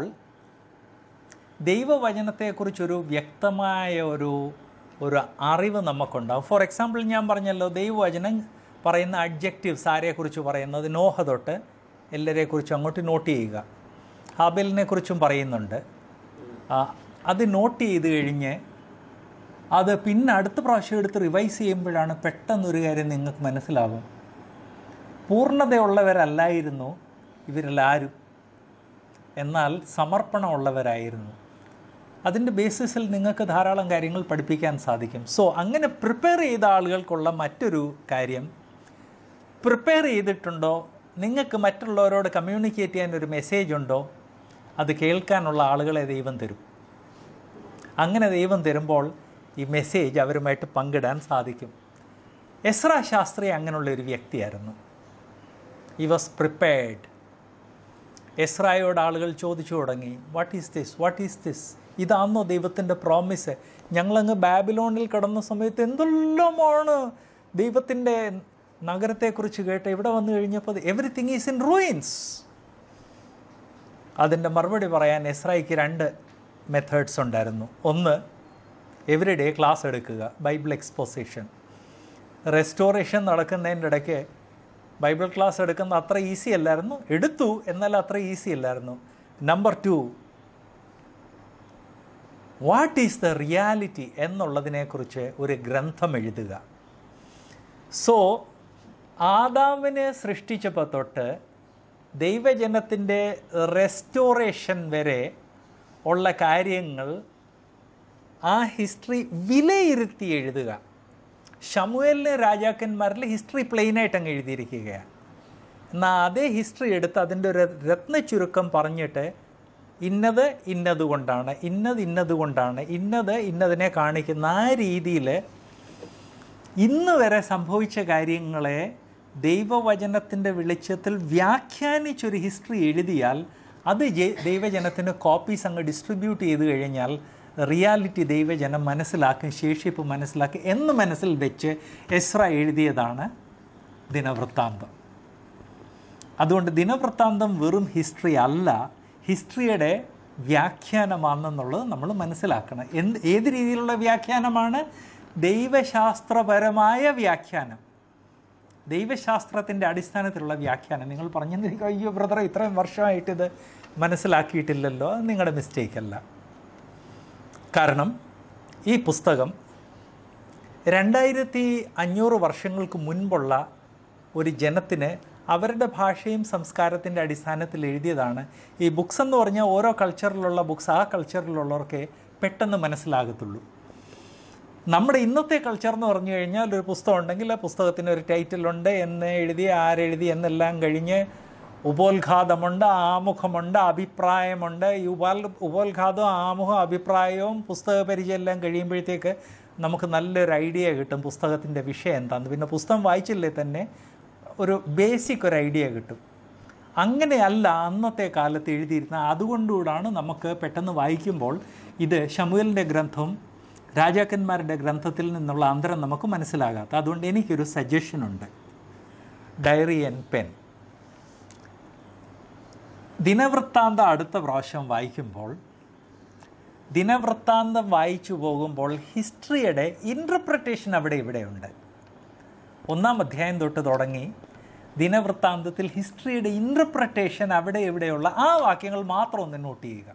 ദൈവവചനത്തെക്കുറിച്ചൊരു വ്യക്തമായ ഒരു ഒരു അറിവ് നമുക്കുണ്ടാവും ഫോർ എക്സാമ്പിൾ ഞാൻ പറഞ്ഞല്ലോ ദൈവവചനം പറയുന്ന അഡ്ജക്റ്റീവ്സ് ആരെക്കുറിച്ച് പറയുന്നത് നോഹ തൊട്ട് എല്ലാവരെക്കുറിച്ചും അങ്ങോട്ട് നോട്ട് ചെയ്യുക ഹാബലിനെ കുറിച്ചും പറയുന്നുണ്ട് ആ, അത് നോട്ട് ചെയ്ത് കഴിഞ്ഞ് അത് പിന്നെ അടുത്ത പ്രാവശ്യം എടുത്ത് റിവൈസ് ചെയ്യുമ്പോഴാണ് പെട്ടെന്നൊരു കാര്യം നിങ്ങൾക്ക് മനസ്സിലാകും പൂർണ്ണതയുള്ളവരല്ലായിരുന്നു ഇവരെല്ലാവരും എന്നാൽ സമർപ്പണമുള്ളവരായിരുന്നു അതിൻ്റെ ബേസിസിൽ നിങ്ങൾക്ക് ധാരാളം കാര്യങ്ങൾ പഠിപ്പിക്കാൻ സാധിക്കും സോ അങ്ങനെ പ്രിപ്പയർ ചെയ്ത ആളുകൾക്കുള്ള മറ്റൊരു കാര്യം പ്രിപ്പയർ ചെയ്തിട്ടുണ്ടോ നിങ്ങൾക്ക് മറ്റുള്ളവരോട് കമ്മ്യൂണിക്കേറ്റ് ചെയ്യാൻ ഒരു മെസ്സേജ് ഉണ്ടോ അത് കേൾക്കാനുള്ള ആളുകളെ ദൈവം തരും അങ്ങനെ ദൈവം തരുമ്പോൾ ഈ മെസ്സേജ് അവരുമായിട്ട് പങ്കിടാൻ സാധിക്കും എസ്ര ശാസ്ത്രി അങ്ങനെയുള്ള ഒരു വ്യക്തിയായിരുന്നു ഈ വാസ് പ്രിപ്പയർഡ് എസ്രായോട് ആളുകൾ ചോദിച്ചു തുടങ്ങി what is this what is this ഇതാണോ ദൈവത്തിൻ്റെ പ്രോമിസ് ഞങ്ങളങ്ങ് ബാബിലോണിൽ കടന്ന സമയത്ത് എന്തെല്ലാമാണ് ദൈവത്തിൻ്റെ നഗരത്തെക്കുറിച്ച് കേട്ട് ഇവിടെ വന്നു കഴിഞ്ഞപ്പോൾ എവറിത്തിങ് ഈസ് ഇൻ റൂയിൻസ് അതിൻ്റെ മറുപടി പറയാൻ എസ്രായിക്ക് രണ്ട് മെത്തേഡ്സ് ഉണ്ടായിരുന്നു ഒന്ന് എവറി ഡേ ക്ലാസ് എടുക്കുക ബൈബിൾ എക്സ്പോസിഷൻ റെസ്റ്റോറേഷൻ നടക്കുന്നതിൻ്റെ ഇടയ്ക്ക് ബൈബിൾ ക്ലാസ് എടുക്കുന്ന അത്ര ഈസി അല്ലായിരുന്നു എടുത്തു എന്നാൽ അത്ര ഈസി അല്ലായിരുന്നു number two what is the reality എന്നുള്ളതിനെക്കുറിച്ച് ഒരു ഗ്രന്ഥം എഴുതുക സോ ആദാമിനെ സൃഷ്ടിച്ചപ്പോൾ തൊട്ട് ദൈവജനത്തിൻ്റെ റെസ്റ്റോറേഷൻ വരെ ഉള്ള കാര്യങ്ങൾ ആ ഹിസ്റ്ററി വിലയിരുത്തി എഴുതുക ഷമുവേലിന് രാജാക്കന്മാരിൽ ഹിസ്റ്ററി പ്ലെയിനായിട്ട് അങ്ങ് എഴുതിയിരിക്കുകയാണ് എന്നാൽ അതേ ഹിസ്റ്ററി എടുത്ത് അതിൻ്റെ ഒരു രത്ന ചുരുക്കം പറഞ്ഞിട്ട് ഇന്നത് ഇന്നത് കൊണ്ടാണ് ഇന്നത് ഇന്നത് കൊണ്ടാണ് ഇന്നത് ഇന്നതിനെ കാണിക്കുന്ന ആ രീതിയിൽ ഇന്ന് വരെ സംഭവിച്ച കാര്യങ്ങളെ ദൈവവചനത്തിൻ്റെ വെളിച്ചത്തിൽ വ്യാഖ്യാനിച്ചൊരു ഹിസ്റ്ററി എഴുതിയാൽ അത് ജെ- ദൈവജനത്തിന് കോപ്പീസ് അങ്ങ് ഡിസ്ട്രിബ്യൂട്ട് ചെയ്ത് കഴിഞ്ഞാൽ റിയാലിറ്റി ദൈവജനം മനസ്സിലാക്കി ശേഷിപ്പ് മനസ്സിലാക്കി എന്ന് മനസ്സിൽ വെച്ച് എസ്ര എഴുതിയതാണ് ദിനവൃത്താന്തം അതുകൊണ്ട് ദിനവൃത്താന്തം വെറും ഹിസ്റ്ററി അല്ല ഹിസ്റ്ററിയുടെ വ്യാഖ്യാനമാണെന്നുള്ളത് നമ്മൾ മനസ്സിലാക്കണം എന്ത് ഏത് രീതിയിലുള്ള വ്യാഖ്യാനമാണ് ദൈവശാസ്ത്രപരമായ വ്യാഖ്യാനം ദൈവശാസ്ത്രത്തിൻ്റെ അടിസ്ഥാനത്തിലുള്ള വ്യാഖ്യാനം നിങ്ങൾ പറഞ്ഞെന്നിരിക്കും അയ്യോ ബ്രദർ ഇത്രയും വർഷമായിട്ട് ഇത് മനസ്സിലാക്കിയിട്ടില്ലല്ലോ അത് നിങ്ങളുടെ മിസ്റ്റേക്ക് അല്ല കാരണം ഈ പുസ്തകം രണ്ടായിരത്തി അഞ്ഞൂറ് വർഷങ്ങൾക്ക് മുൻപുള്ള ഒരു ജനത്തിന് അവരുടെ ഭാഷയും സംസ്കാരത്തിൻ്റെ അടിസ്ഥാനത്തിൽ എഴുതിയതാണ് ഈ ബുക്സ് എന്ന് പറഞ്ഞാൽ ഓരോ കൾച്ചറിലുള്ള ബുക്സ് ആ കൾച്ചറിലുള്ളവർക്ക് പെട്ടെന്ന് മനസ്സിലാകത്തുള്ളൂ നമ്മുടെ ഇന്നത്തെ കൾച്ചർ എന്ന് പറഞ്ഞു കഴിഞ്ഞാൽ ഒരു പുസ്തകം ഉണ്ടെങ്കിൽ ആ പുസ്തകത്തിന് ഒരു ടൈറ്റിലുണ്ട് എന്ന് എഴുതി ആരെഴുതി എന്നെല്ലാം കഴിഞ്ഞ് ഉപോത്ഘാതമുണ്ട് ആമുഖമുണ്ട് അഭിപ്രായമുണ്ട് ഈ ഉപാൽ ഉപോത്ഘാതവും ആമുഖം അഭിപ്രായവും പുസ്തക പരിചയം എല്ലാം കഴിയുമ്പോഴത്തേക്ക് നമുക്ക് നല്ലൊരു ഐഡിയ കിട്ടും പുസ്തകത്തിൻ്റെ വിഷയം എന്താണെന്ന് പിന്നെ പുസ്തകം വായിച്ചില്ലേ തന്നെ ഒരു ബേസിക് ഒരു ഐഡിയ കിട്ടും അങ്ങനെയല്ല അന്നത്തെ കാലത്ത് എഴുതിയിരുന്ന അതുകൊണ്ടുകൂടാണ് നമുക്ക് പെട്ടെന്ന് വായിക്കുമ്പോൾ ഇത് ഷമുവലിൻ്റെ ഗ്രന്ഥവും രാജാക്കന്മാരുടെ ഗ്രന്ഥത്തിൽ നിന്നുള്ള അന്തരം നമുക്ക് മനസ്സിലാകാത്ത അതുകൊണ്ട് എനിക്കൊരു സജഷനുണ്ട് ഡയറി ആൻഡ് പെൻ ദിനവൃത്താന്തം അടുത്ത പ്രാവശ്യം വായിക്കുമ്പോൾ ദിനവൃത്താന്തം വായിച്ചു പോകുമ്പോൾ ഹിസ്റ്ററിയുടെ ഇൻ്റർപ്രിട്ടേഷൻ അവിടെ ഇവിടെയുണ്ട് ഒന്നാം അധ്യായം തൊട്ട് തുടങ്ങി ദിനവൃത്താന്തത്തിൽ ഹിസ്റ്ററിയുടെ ഇൻ്റർപ്രിട്ടേഷൻ അവിടെ ഇവിടെയുള്ള ആ വാക്യങ്ങൾ മാത്രം ഒന്ന് നോട്ട് ചെയ്യുക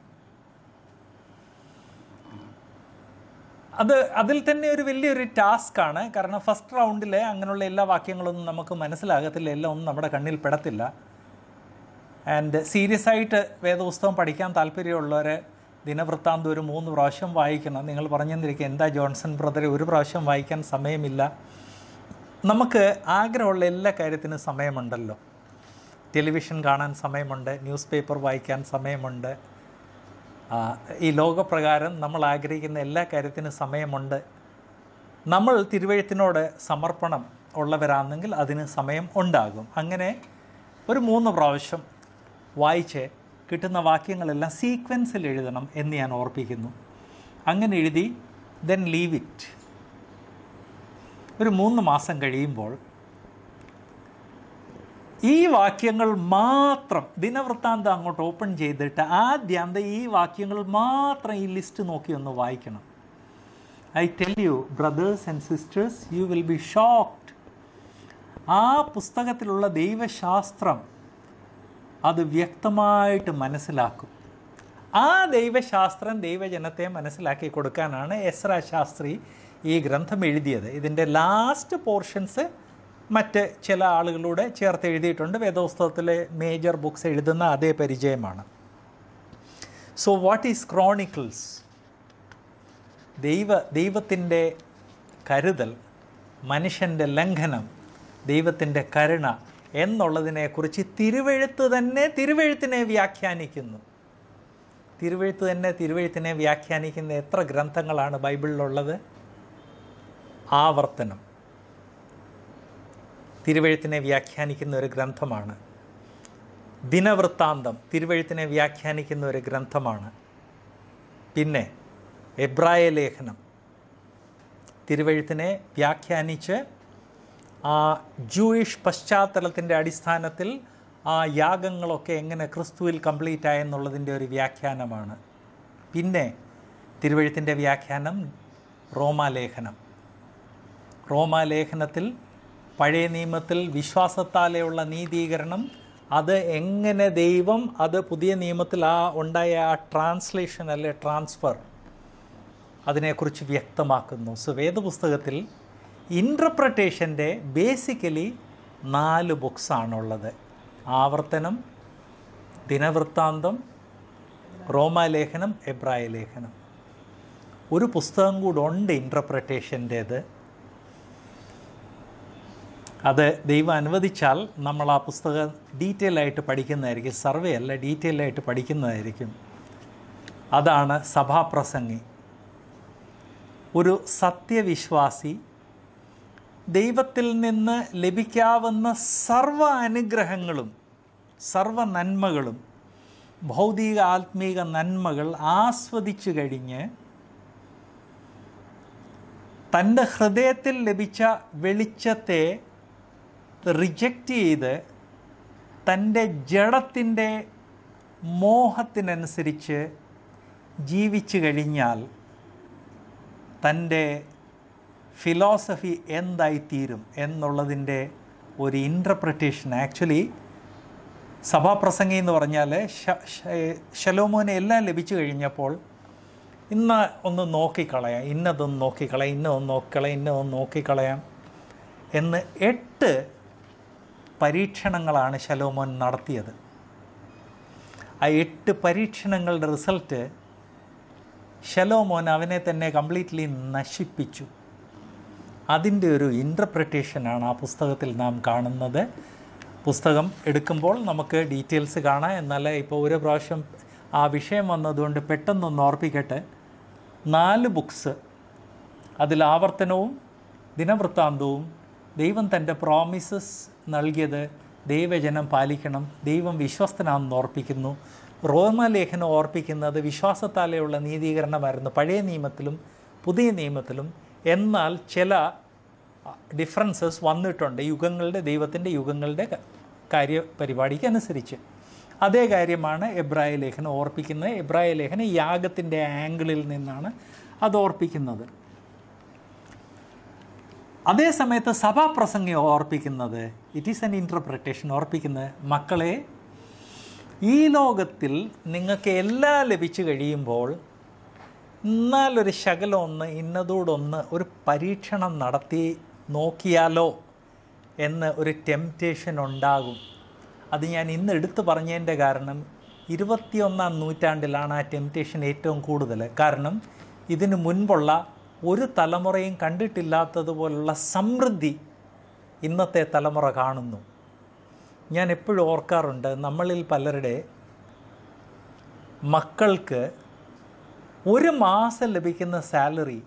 അത് അതിൽ തന്നെ ഒരു വലിയൊരു ടാസ്ക്കാണ് കാരണം ഫസ്റ്റ് റൗണ്ടിൽ അങ്ങനെയുള്ള എല്ലാ വാക്യങ്ങളൊന്നും നമുക്ക് മനസ്സിലാകത്തില്ല എല്ലാം ഒന്നും നമ്മുടെ കണ്ണിൽ പെടത്തില്ല ആൻഡ് സീരിയസ് ആയിട്ട് വേദപുസ്തകം പഠിക്കാൻ താല്പര്യമുള്ളവർ ദിനവൃത്താന്തം ഒരു മൂന്ന് പ്രാവശ്യം വായിക്കണം നിങ്ങൾ പറഞ്ഞെന്നിരിക്കുക എന്താ ജോൺസൺ ബ്രദറെ ഒരു പ്രാവശ്യം വായിക്കാൻ സമയമില്ല നമുക്ക് ആഗ്രഹമുള്ള എല്ലാ കാര്യത്തിനും സമയമുണ്ടല്ലോ ടെലിവിഷൻ കാണാൻ സമയമുണ്ട് ന്യൂസ് പേപ്പർ വായിക്കാൻ സമയമുണ്ട് ആ, ഈ ലോകപ്രകാരം നമ്മൾ ആഗ്രഹിക്കുന്ന എല്ലാ കാര്യത്തിനും സമയമുണ്ട് നമ്മൾ തിരുവഴുത്തിനോട് സമർപ്പണം ഉള്ളവരാണെങ്കിൽ അതിന് സമയം ഉണ്ടാകും അങ്ങനെ ഒരു മൂന്ന് പ്രാവശ്യം വായിച്ച് കിട്ടുന്ന വാക്യങ്ങളെല്ലാം സീക്വൻസിൽ എഴുതണം എന്ന് ഞാൻ ഓർപ്പിക്കുന്നു അങ്ങനെ എഴുതി ദെൻ ലീവ് ഇറ്റ് ഒരു മൂന്ന് മാസം കഴിയുമ്പോൾ ഈ വാക്യങ്ങൾ മാത്രം ദിനവൃത്താന്തം അങ്ങോട്ട് ഓപ്പൺ ചെയ്തിട്ട് ആദ്യാന്തം ഈ വാക്യങ്ങൾ മാത്രം ഈ ലിസ്റ്റ് നോക്കി ഒന്ന് വായിക്കണം I tell you brothers and sisters you will be shocked ആ പുസ്തകത്തിലുള്ള ദൈവശാസ്ത്രം അത് വ്യക്തമായിട്ട് മനസ്സിലാക്കും ആ ദൈവശാസ്ത്രം ദൈവജനത്തെ മനസ്സിലാക്കി കൊടുക്കാനാണ് എസ്ര ശാസ്ത്രി ഈ ഗ്രന്ഥം എഴുതിയത് ഇതിൻ്റെ ലാസ്റ്റ് പോർഷൻസ് മറ്റ് ചില ആളുകളൂടെ ചേർത്ത് എഴുതിയിട്ടുണ്ട് വേദപുസ്തകത്തിലെ മേജർ ബുക്സ് എഴുതുന്ന അതേ പരിചയമാണ് സോ വാട്ട് ഈസ് ക്രോണിക്കിൾസ് ദൈവ ദൈവത്തിൻ്റെ കരുതൽ മനുഷ്യൻ്റെ ലംഘനം ദൈവത്തിൻ്റെ കരുണ എന്നുള്ളതിനെക്കുറിച്ച് തിരുവെഴുത്ത് തന്നെ തിരുവെഴുത്തിനെ വ്യാഖ്യാനിക്കുന്നു തിരുവെഴുത്ത് തന്നെ തിരുവെഴുത്തിനെ വ്യാഖ്യാനിക്കുന്ന എത്ര ഗ്രന്ഥങ്ങളാണ് ബൈബിളിലുള്ളത് ആവർത്തനം തിരുവെഴുത്തിനെ വ്യാഖ്യാനിക്കുന്ന ഒരു ഗ്രന്ഥമാണ് ദിനവൃത്താന്തം തിരുവെഴുത്തിനെ വ്യാഖ്യാനിക്കുന്ന ഒരു ഗ്രന്ഥമാണ് പിന്നെ എബ്രായ ലേഖനം തിരുവെഴുത്തിനെ വ്യാഖ്യാനിച്ച് ആ ജൂയിഷ് പശ്ചാത്തലത്തിൻ്റെ അടിസ്ഥാനത്തിൽ ആ യാഗങ്ങളൊക്കെ എങ്ങനെ ക്രിസ്തുവിൽ കംപ്ലീറ്റ് ആയെന്നുള്ളതിൻ്റെ ഒരു വ്യാഖ്യാനമാണ് പിന്നെ തിരുവഴുത്തിൻ്റെ വ്യാഖ്യാനം റോമാലേഖനം റോമാലേഖനത്തിൽ പഴയ നിയമത്തിൽ വിശ്വാസത്താലെയുള്ള നീതീകരണം അത് എങ്ങനെ ദൈവം അത് പുതിയ നിയമത്തിൽ ആ ഉണ്ടായ ആ ട്രാൻസ്ലേഷൻ അല്ലെ ട്രാൻസ്ഫർ അതിനെക്കുറിച്ച് വ്യക്തമാക്കുന്നു സോ വേദപുസ്തകത്തിൽ ഇൻറ്റർപ്രട്ടേഷൻ്റെ ബേസിക്കലി നാല് ബുക്സാണുള്ളത് ആവർത്തനം ദിനവൃത്താന്തം റോമാലേഖനം എബ്രായ ലേഖനം ഒരു പുസ്തകം കൂടെ ഉണ്ട് ഇൻറ്റർപ്രട്ടേഷൻ്റേത് അത് ദൈവം അനുവദിച്ചാൽ നമ്മൾ ആ പുസ്തകം ഡീറ്റെയിൽ ആയിട്ട് പഠിക്കുന്നതായിരിക്കും സർവേ അല്ല ഡീറ്റെയിൽ ആയിട്ട് പഠിക്കുന്നതായിരിക്കും അതാണ് സഭാപ്രസംഗി ഒരു സത്യവിശ്വാസി ദൈവത്തിൽ നിന്ന് ലഭിക്കാവുന്ന സർവ അനുഗ്രഹങ്ങളും സർവ നന്മകളും ഭൗതിക ആത്മീക നന്മകൾ ആസ്വദിച്ചു കഴിഞ്ഞ് തൻ്റെ ഹൃദയത്തിൽ ലഭിച്ച വെളിച്ചത്തെ റിജക്റ്റ് ചെയ്ത് തൻ്റെ ജഡത്തിൻ്റെ മോഹത്തിനനുസരിച്ച് ജീവിച്ചു കഴിഞ്ഞാൽ തൻ്റെ ഫിലോസഫി എന്തായിത്തീരും എന്നുള്ളതിൻ്റെ ഒരു ഇൻറ്റർപ്രിട്ടേഷൻ ആക്ച്വലി സഭാപ്രസംഗി എന്ന് പറഞ്ഞാൽ ശ- ശ- ശലോമോനെ എല്ലാം ലഭിച്ചു കഴിഞ്ഞപ്പോൾ ഇന്ന് ഒന്ന് നോക്കിക്കളയാം ഇന്നതൊന്ന് നോക്കിക്കളയാം ഇന്നതൊന്ന് നോക്കിക്കളയാം ഇന്നതൊന്ന് നോക്കിക്കളയാം എന്ന് എട്ട് പരീക്ഷണങ്ങളാണ് ശലോമോൻ നടത്തിയത് ആ എട്ട് പരീക്ഷണങ്ങളുടെ റിസൾട്ട് ശലോമോൻ അവനെ തന്നെ കംപ്ലീറ്റ്ലി നശിപ്പിച്ചു അതിൻ്റെ ഒരു ഇൻറ്റർപ്രിട്ടേഷനാണ് ആ പുസ്തകത്തിൽ നാം കാണുന്നത് പുസ്തകം എടുക്കുമ്പോൾ നമുക്ക് ഡീറ്റെയിൽസ് കാണാം എന്നാൽ ഇപ്പോൾ ഒരു പ്രാവശ്യം ആ വിഷയം വന്നതുകൊണ്ട് പെട്ടെന്നൊന്ന് ഓർപ്പിക്കട്ടെ നാല് ബുക്സ് അതിൽ ആവർത്തനവും ദിനവൃത്താന്തവും ദൈവം തൻ്റെ പ്രോമിസസ് നൽകിയത് ദൈവജനം പാലിക്കണം ദൈവം വിശ്വസ്തനാണെന്ന് ഓർപ്പിക്കുന്നു റോമലേഖനം ഓർപ്പിക്കുന്നത് വിശ്വാസത്താലെയുള്ള നീതീകരണമായിരുന്നു പഴയ നിയമത്തിലും പുതിയ നിയമത്തിലും എന്നാൽ ചില ഡിഫറൻസസ് വന്നിട്ടുണ്ട് യുഗങ്ങളുടെ ദൈവത്തിൻ്റെ യുഗങ്ങളുടെ ക- കാര്യപരിപാടിക്ക് അനുസരിച്ച് അതേ കാര്യമാണ് എബ്രായ ലേഖനം ഓർപ്പിക്കുന്നത് എബ്രായ ലേഖനം യാഗത്തിൻ്റെ ആംഗിളിൽ നിന്നാണ് അത് ഓർപ്പിക്കുന്നത് അതേ സമയത്ത് സഭാപ്രസംഗി ഓർപ്പിക്കുന്നത് ഇറ്റ് ഈസ് എൻ ഇൻറ്റർപ്രിട്ടേഷൻ ഓർപ്പിക്കുന്നത് മക്കളെ ഈ ലോകത്തിൽ നിങ്ങൾക്ക് എല്ലാം ലഭിച്ചു കഴിയുമ്പോൾ എന്നാലൊരു ശകലം ഒന്ന് ഇന്നതോടൊന്ന് ഒരു പരീക്ഷണം നടത്തി നോക്കിയാലോ എന്ന് ഒരു ടെംപ്റ്റേഷൻ ഉണ്ടാകും അത് ഞാൻ ഇന്ന് എടുത്തു പറഞ്ഞതിൻ്റെ കാരണം ഇരുപത്തിയൊന്നാം നൂറ്റാണ്ടിലാണ് ആ ടെംപ്റ്റേഷൻ ഏറ്റവും കൂടുതൽ കാരണം ഇതിനു മുൻപുള്ള ഒരു തലമുറയും കണ്ടിട്ടില്ലാത്തതുപോലുള്ള സമൃദ്ധി ഇന്നത്തെ തലമുറ കാണുന്നു ഞാൻ എപ്പോഴും ഓർക്കാറുണ്ട് നമ്മളിൽ പലരുടെ മക്കൾക്ക് ഒരു മാസം ലഭിക്കുന്ന സാലറി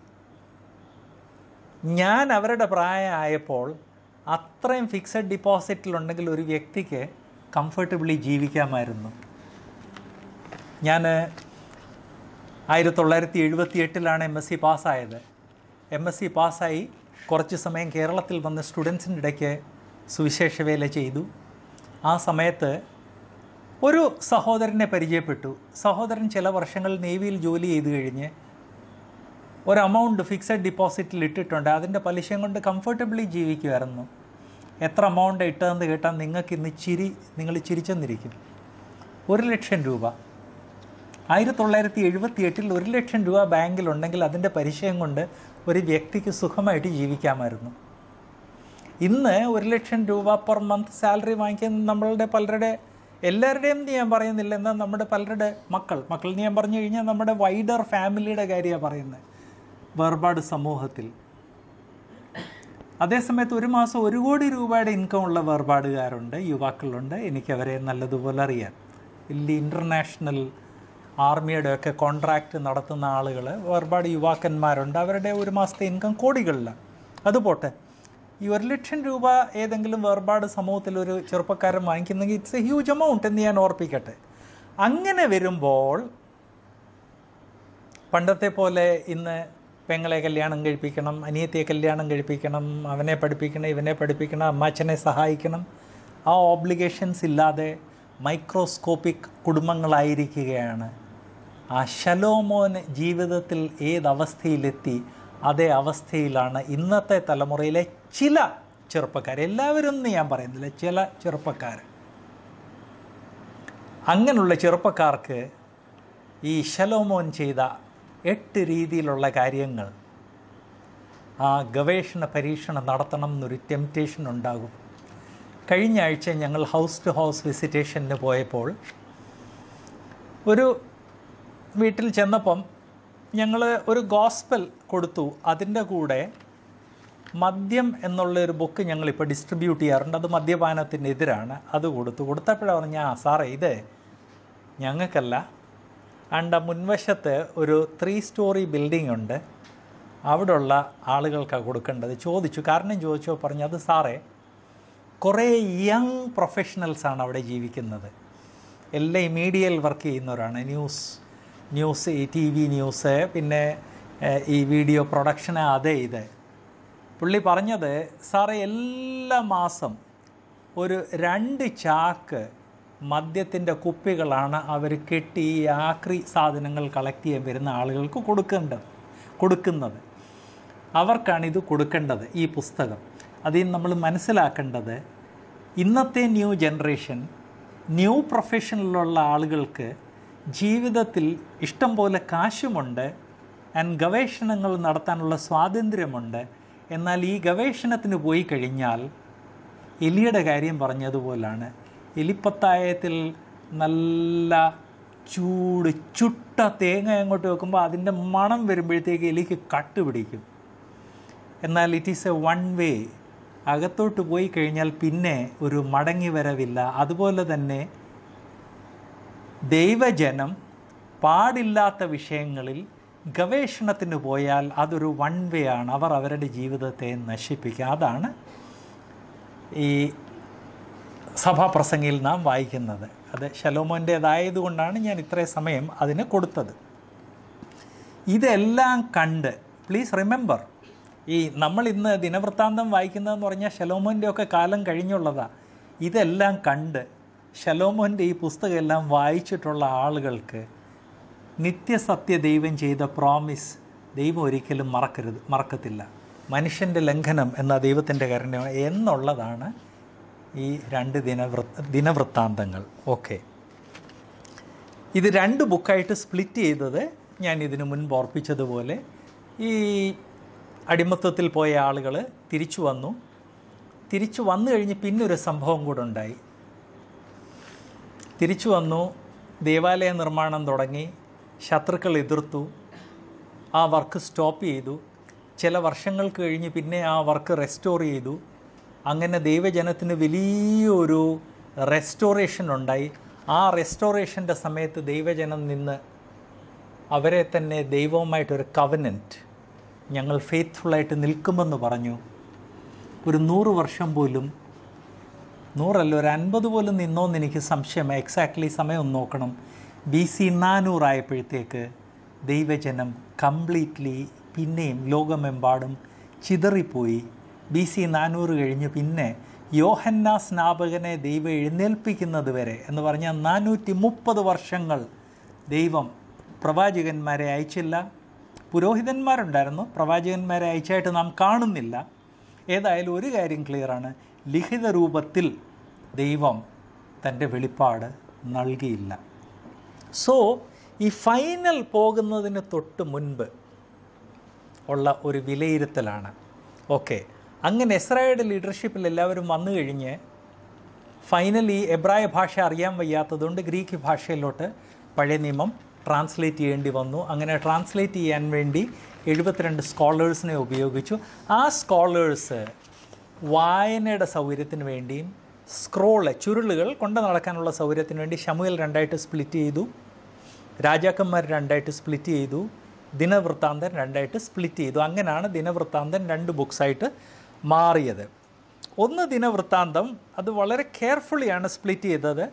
ഞാൻ അവരുടെ പ്രായമായപ്പോൾ അത്രയും ഫിക്സഡ് ഡിപ്പോസിറ്റിലുണ്ടെങ്കിൽ ഒരു വ്യക്തിക്ക് കംഫർട്ടബിളി ജീവിക്കാമായിരുന്നു ഞാൻ ആയിരത്തി തൊള്ളായിരത്തി എഴുപത്തി എട്ടിലാണ് എം എസ് സി പാസ്സായത് എം എസ് സി പാസ്സായി കുറച്ച് സമയം കേരളത്തിൽ വന്ന് സ്റ്റുഡൻസിൻ്റെ ഇടയ്ക്ക് സുവിശേഷ വേല ചെയ്തു ആ സമയത്ത് ഒരു സഹോദരനെ പരിചയപ്പെട്ടു സഹോദരൻ ചില വർഷങ്ങൾ നേവിയിൽ ജോലി ചെയ്ത് കഴിഞ്ഞ് ഒരു എമൗണ്ട് ഫിക്സഡ് ഡിപ്പോസിറ്റിൽ ഇട്ടിട്ടുണ്ട് അതിൻ്റെ പലിശയും കൊണ്ട് കംഫർട്ടബിളി ജീവിക്കുമായിരുന്നു എത്ര എമൗണ്ട് ഇട്ടതെന്ന് കേട്ടാൽ നിങ്ങൾക്ക് ഇന്ന് ചിരി നിങ്ങൾ ചിരിച്ചെന്നിരിക്കും ഒരു ലക്ഷം രൂപ ആയിരത്തി തൊള്ളായിരത്തി എഴുപത്തി എട്ടിൽ ഒരു ലക്ഷം രൂപ ബാങ്കിലുണ്ടെങ്കിൽ അതിൻ്റെ പരിചയം കൊണ്ട് ഒരു വ്യക്തിക്ക് സുഖമായിട്ട് ജീവിക്കാമായിരുന്നു ഇന്ന് ഒരു ലക്ഷം രൂപ പെർ മന്ത് സാലറി വാങ്ങിക്കുന്ന നമ്മളുടെ പലരുടെ എല്ലാവരുടെയും എന്ന് ഞാൻ പറയുന്നില്ല എന്നാൽ നമ്മുടെ പലരുടെ മക്കൾ മക്കൾ എന്ന് ഞാൻ പറഞ്ഞു കഴിഞ്ഞാൽ നമ്മുടെ വൈഡർ ഫാമിലിയുടെ കാര്യമാണ് പറയുന്നത് വേർപാട് സമൂഹത്തിൽ അതേസമയത്ത് ഒരു മാസം ഒരു കോടി രൂപയുടെ ഇൻകം ഉള്ള വേർപാടുകാരുണ്ട് യുവാക്കളുണ്ട് എനിക്കവരെ നല്ലതുപോലെ അറിയാം വലിയ ഇൻ്റർനാഷണൽ ആർമിയുടെ ഒക്കെ കോൺട്രാക്റ്റ് നടത്തുന്ന ആളുകൾ വേർപാട് യുവാക്കന്മാരുണ്ട് അവരുടെ ഒരു മാസത്തെ ഇൻകം കോടികളിലാണ് അത് പോട്ടെ ഈ ഒരു ലക്ഷം രൂപ ഏതെങ്കിലും വേർപാട് സമൂഹത്തിൽ ഒരു ചെറുപ്പക്കാരൻ വാങ്ങിക്കുന്നെങ്കിൽ ഇറ്റ്സ് എ ഹ്യൂജ് എമൗണ്ട് എന്ന് ഞാൻ ഓർപ്പിക്കട്ടെ അങ്ങനെ വരുമ്പോൾ പണ്ടത്തെ പോലെ ഇന്ന് പെങ്ങളെ കല്യാണം കഴിപ്പിക്കണം അനിയത്തിയെ കല്യാണം കഴിപ്പിക്കണം അവനെ പഠിപ്പിക്കണം ഇവനെ പഠിപ്പിക്കണം അമ്മാച്ചനെ സഹായിക്കണം ആ ഓബ്ലിഗേഷൻസ് ഇല്ലാതെ മൈക്രോസ്കോപ്പിക് കുടുംബങ്ങളായിരിക്കുകയാണ് ആ ശലോമോൻ ജീവിതത്തിൽ ഏതവസ്ഥയിലെത്തി അതേ അവസ്ഥയിലാണ് ഇന്നത്തെ തലമുറയിലെ ചില ചെറുപ്പക്കാർ എല്ലാവരും എന്ന് ഞാൻ പറയുന്നില്ല ചില ചെറുപ്പക്കാർ അങ്ങനെയുള്ള ചെറുപ്പക്കാർക്ക് ഈ ശലോമോൻ ചെയ്ത എട്ട് രീതിയിലുള്ള കാര്യങ്ങൾ ആ ഗവേഷണ പരീക്ഷണം നടത്തണം എന്നൊരു ടെംപ്റ്റേഷൻ ഉണ്ടാകും കഴിഞ്ഞ ആഴ്ച ഞങ്ങൾ ഹൗസ് ടു ഹൗസ് വിസിറ്റേഷന് പോയപ്പോൾ ഒരു വീട്ടിൽ ചെന്നപ്പം ഞങ്ങൾ ഒരു ഗോസ്പൽ കൊടുത്തു അതിൻ്റെ കൂടെ മദ്യം എന്നുള്ള ഒരു ബുക്ക് ഞങ്ങളിപ്പോൾ ഡിസ്ട്രിബ്യൂട്ട് ചെയ്യാറുണ്ട് അത് മദ്യപാനത്തിന് എതിരാണ് അത് കൊടുത്തു കൊടുത്തപ്പോഴാണ് പറഞ്ഞ ആ സാറേ ഇത് ഞങ്ങൾക്കല്ല ആണ്ട് ആ മുൻവശത്ത് ഒരു ത്രീ സ്റ്റോറി ബിൽഡിംഗ് ഉണ്ട് അവിടെയുള്ള ആളുകൾക്കാണ് കൊടുക്കേണ്ടത് ചോദിച്ചു കാരണം ചോദിച്ചോ പറഞ്ഞു അത് സാറേ കുറേ യങ് പ്രൊഫഷണൽസാണ് അവിടെ ജീവിക്കുന്നത് എല്ലാം ഈ മീഡിയയിൽ വർക്ക് ചെയ്യുന്നവരാണ് ന്യൂസ് ന്യൂസ് ഈ ടി വി ന്യൂസ് പിന്നെ ഏഹ്, ഈ വീഡിയോ പ്രൊഡക്ഷൻ അതെ ഇത് പുള്ളി പറഞ്ഞത് സാറേ എല്ലാ മാസം ഒരു രണ്ട് ചാക്ക് മദ്യത്തിൻ്റെ കുപ്പികളാണ് അവർ കെട്ടി ഈ ആക്രി സാധനങ്ങൾ കളക്ട് ചെയ്യാൻ വരുന്ന ആളുകൾക്ക് കൊടുക്കേണ്ടത് കൊടുക്കുന്നത് അവർക്കാണ് ഇത് കൊടുക്കേണ്ടത് ഈ പുസ്തകം അതിൽ നമ്മൾ മനസ്സിലാക്കേണ്ടത് ഇന്നത്തെ ന്യൂ ജനറേഷൻ ന്യൂ പ്രൊഫഷനിലുള്ള ആളുകൾക്ക് ജീവിതത്തിൽ ഇഷ്ടം പോലെ കാശുമുണ്ട് ആൻഡ് ഗവേഷണങ്ങൾ നടത്താനുള്ള സ്വാതന്ത്ര്യമുണ്ട് എന്നാൽ ഈ ഗവേഷണത്തിന് പോയി കഴിഞ്ഞാൽ എലിയുടെ കാര്യം പറഞ്ഞതുപോലാണ് എലിപ്പത്തായത്തിൽ നല്ല ചൂട് ചുട്ട തേങ്ങ അങ്ങോട്ട് വെക്കുമ്പോൾ അതിൻ്റെ മണം വരുമ്പോഴത്തേക്ക് എലിക്ക് കട്ട് പിടിക്കും എന്നാൽ it is a one way അകത്തോട്ട് പോയി കഴിഞ്ഞാൽ പിന്നെ ഒരു മടങ്ങി വരവില്ല അതുപോലെ തന്നെ ദൈവജനം പാടില്ലാത്ത വിഷയങ്ങളിൽ ഗവേഷണത്തിന് പോയാൽ അതൊരു വൺ വേ ആണ് അവർ അവരുടെ ജീവിതത്തെ നശിപ്പിക്കുക അതാണ് ഈ സഭാപ്രസംഗിയിൽ നാം വായിക്കുന്നത് അത് ശലോമോൻ്റേതായതുകൊണ്ടാണ് ഞാൻ ഇത്രയും സമയം അതിന് കൊടുത്തത് ഇതെല്ലാം കണ്ട് പ്ലീസ് റിമെമ്പർ ഈ നമ്മൾ ഇന്ന് ദിനവൃത്താന്തം വായിക്കുന്നതെന്ന് പറഞ്ഞാൽ ശലോമോൻ്റെ ഒക്കെ കാലം കഴിഞ്ഞുള്ളതാണ് ഇതെല്ലാം കണ്ട് ശലോമോൻ്റെ ഈ പുസ്തകം എല്ലാം വായിച്ചിട്ടുള്ള ആളുകൾക്ക് നിത്യസത്യ ദൈവം ചെയ്ത പ്രോമിസ് ദൈവം ഒരിക്കലും മറക്കരുത് മറക്കത്തില്ല മനുഷ്യൻ്റെ ലംഘനം എന്ന ദൈവത്തിൻ്റെ കരുണ എന്നുള്ളതാണ് ഈ രണ്ട് ദിനവൃത്ത ദിനവൃത്താന്തങ്ങൾ ഓക്കെ ഇത് രണ്ട് ബുക്കായിട്ട് സ്പ്ലിറ്റ് ചെയ്തത് ഞാൻ ഇതിനു മുൻപ് ഓർപ്പിച്ചതുപോലെ ഈ അടിമത്വത്തിൽ പോയ ആളുകൾ തിരിച്ചു വന്നു തിരിച്ചു വന്നു കഴിഞ്ഞ് പിന്നൊരു സംഭവം കൂടെ ഉണ്ടായി തിരിച്ചു വന്നു ദേവാലയ നിർമ്മാണം തുടങ്ങി ശത്രുക്കൾ എതിർത്തു ആ വർക്ക് സ്റ്റോപ്പ് ചെയ്തു ചില വർഷങ്ങൾക്ക് കഴിഞ്ഞ് പിന്നെ ആ വർക്ക് റെസ്റ്റോർ ചെയ്തു അങ്ങനെ ദൈവജനത്തിന് വലിയൊരു റെസ്റ്റോറേഷൻ ഉണ്ടായി ആ റെസ്റ്റോറേഷൻ്റെ സമയത്ത് ദൈവജനം നിന്ന് അവരെ തന്നെ ദൈവവുമായിട്ടൊരു കവനൻറ്റ് ഞങ്ങൾ ഫെയ്ത്ത്ഫുള്ളായിട്ട് നിൽക്കുമെന്ന് പറഞ്ഞു ഒരു നൂറ് വർഷം പോലും നൂറല്ല ഒരു അൻപത് പോലും നിന്നോന്ന് എനിക്ക് സംശയമാണ് എക്സാക്ട്ലി സമയം ഒന്ന് നോക്കണം ബി സി നാനൂറായപ്പോഴത്തേക്ക് ദൈവജനം കംപ്ലീറ്റ്ലി പിന്നെയും ലോകമെമ്പാടും ചിതറിപ്പോയി ബി സി നാനൂറ് കഴിഞ്ഞ് പിന്നെ യോഹന്ന സ്നാപകനെ ദൈവം എഴുന്നേൽപ്പിക്കുന്നത് വരെ എന്ന് പറഞ്ഞാൽ നാനൂറ്റി മുപ്പത് വർഷങ്ങൾ ദൈവം പ്രവാചകന്മാരെ അയച്ചില്ല പുരോഹിതന്മാരുണ്ടായിരുന്നു പ്രവാചകന്മാരെ അയച്ചായിട്ട് നാം കാണുന്നില്ല ഏതായാലും ഒരു കാര്യം ക്ലിയറാണ് ലിഖിത രൂപത്തിൽ ദൈവം തൻ്റെ വെളിപ്പാട് നൽകിയില്ല സോ ഈ ഫൈനൽ പോകുന്നതിന് തൊട്ട് മുൻപ് ഉള്ള ഒരു വിലയിരുത്തലാണ് ഓക്കെ അങ്ങനെ ഇസ്രായേലിൻ്റെ ലീഡർഷിപ്പിൽ എല്ലാവരും വന്നു കഴിഞ്ഞ് ഫൈനലി എബ്രായ ഭാഷ അറിയാൻ വയ്യാത്തതുകൊണ്ട് ഗ്രീക്ക് ഭാഷയിലോട്ട് പഴയ നിയമം ട്രാൻസ്ലേറ്റ് ചെയ്യേണ്ടി വന്നു അങ്ങനെ ട്രാൻസ്ലേറ്റ് ചെയ്യാൻ വേണ്ടി എഴുപത്തിരണ്ട് സ്കോളേഴ്സിനെ ഉപയോഗിച്ചു ആ സ്കോളേഴ്സ് വായനയുടെ സൗകര്യത്തിന് വേണ്ടിയും സ്ക്രോള് ചുരുളുകൾ കൊണ്ട് നടക്കാനുള്ള സൗകര്യത്തിന് വേണ്ടി ഷമുവേൽ രണ്ടായിട്ട് സ്പ്ലിറ്റ് ചെയ്തു രാജാക്കന്മാർ രണ്ടായിട്ട് സ്പ്ലിറ്റ് ചെയ്തു ദിനവൃത്താന്തൻ രണ്ടായിട്ട് സ്പ്ലിറ്റ് ചെയ്തു അങ്ങനെയാണ് ദിനവൃത്താന്തൻ രണ്ട് ബുക്സായിട്ട് മാറിയത് ഒന്ന് ദിനവൃത്താന്തം അത് വളരെ കെയർഫുള്ളിയാണ് സ്പ്ലിറ്റ് ചെയ്തത്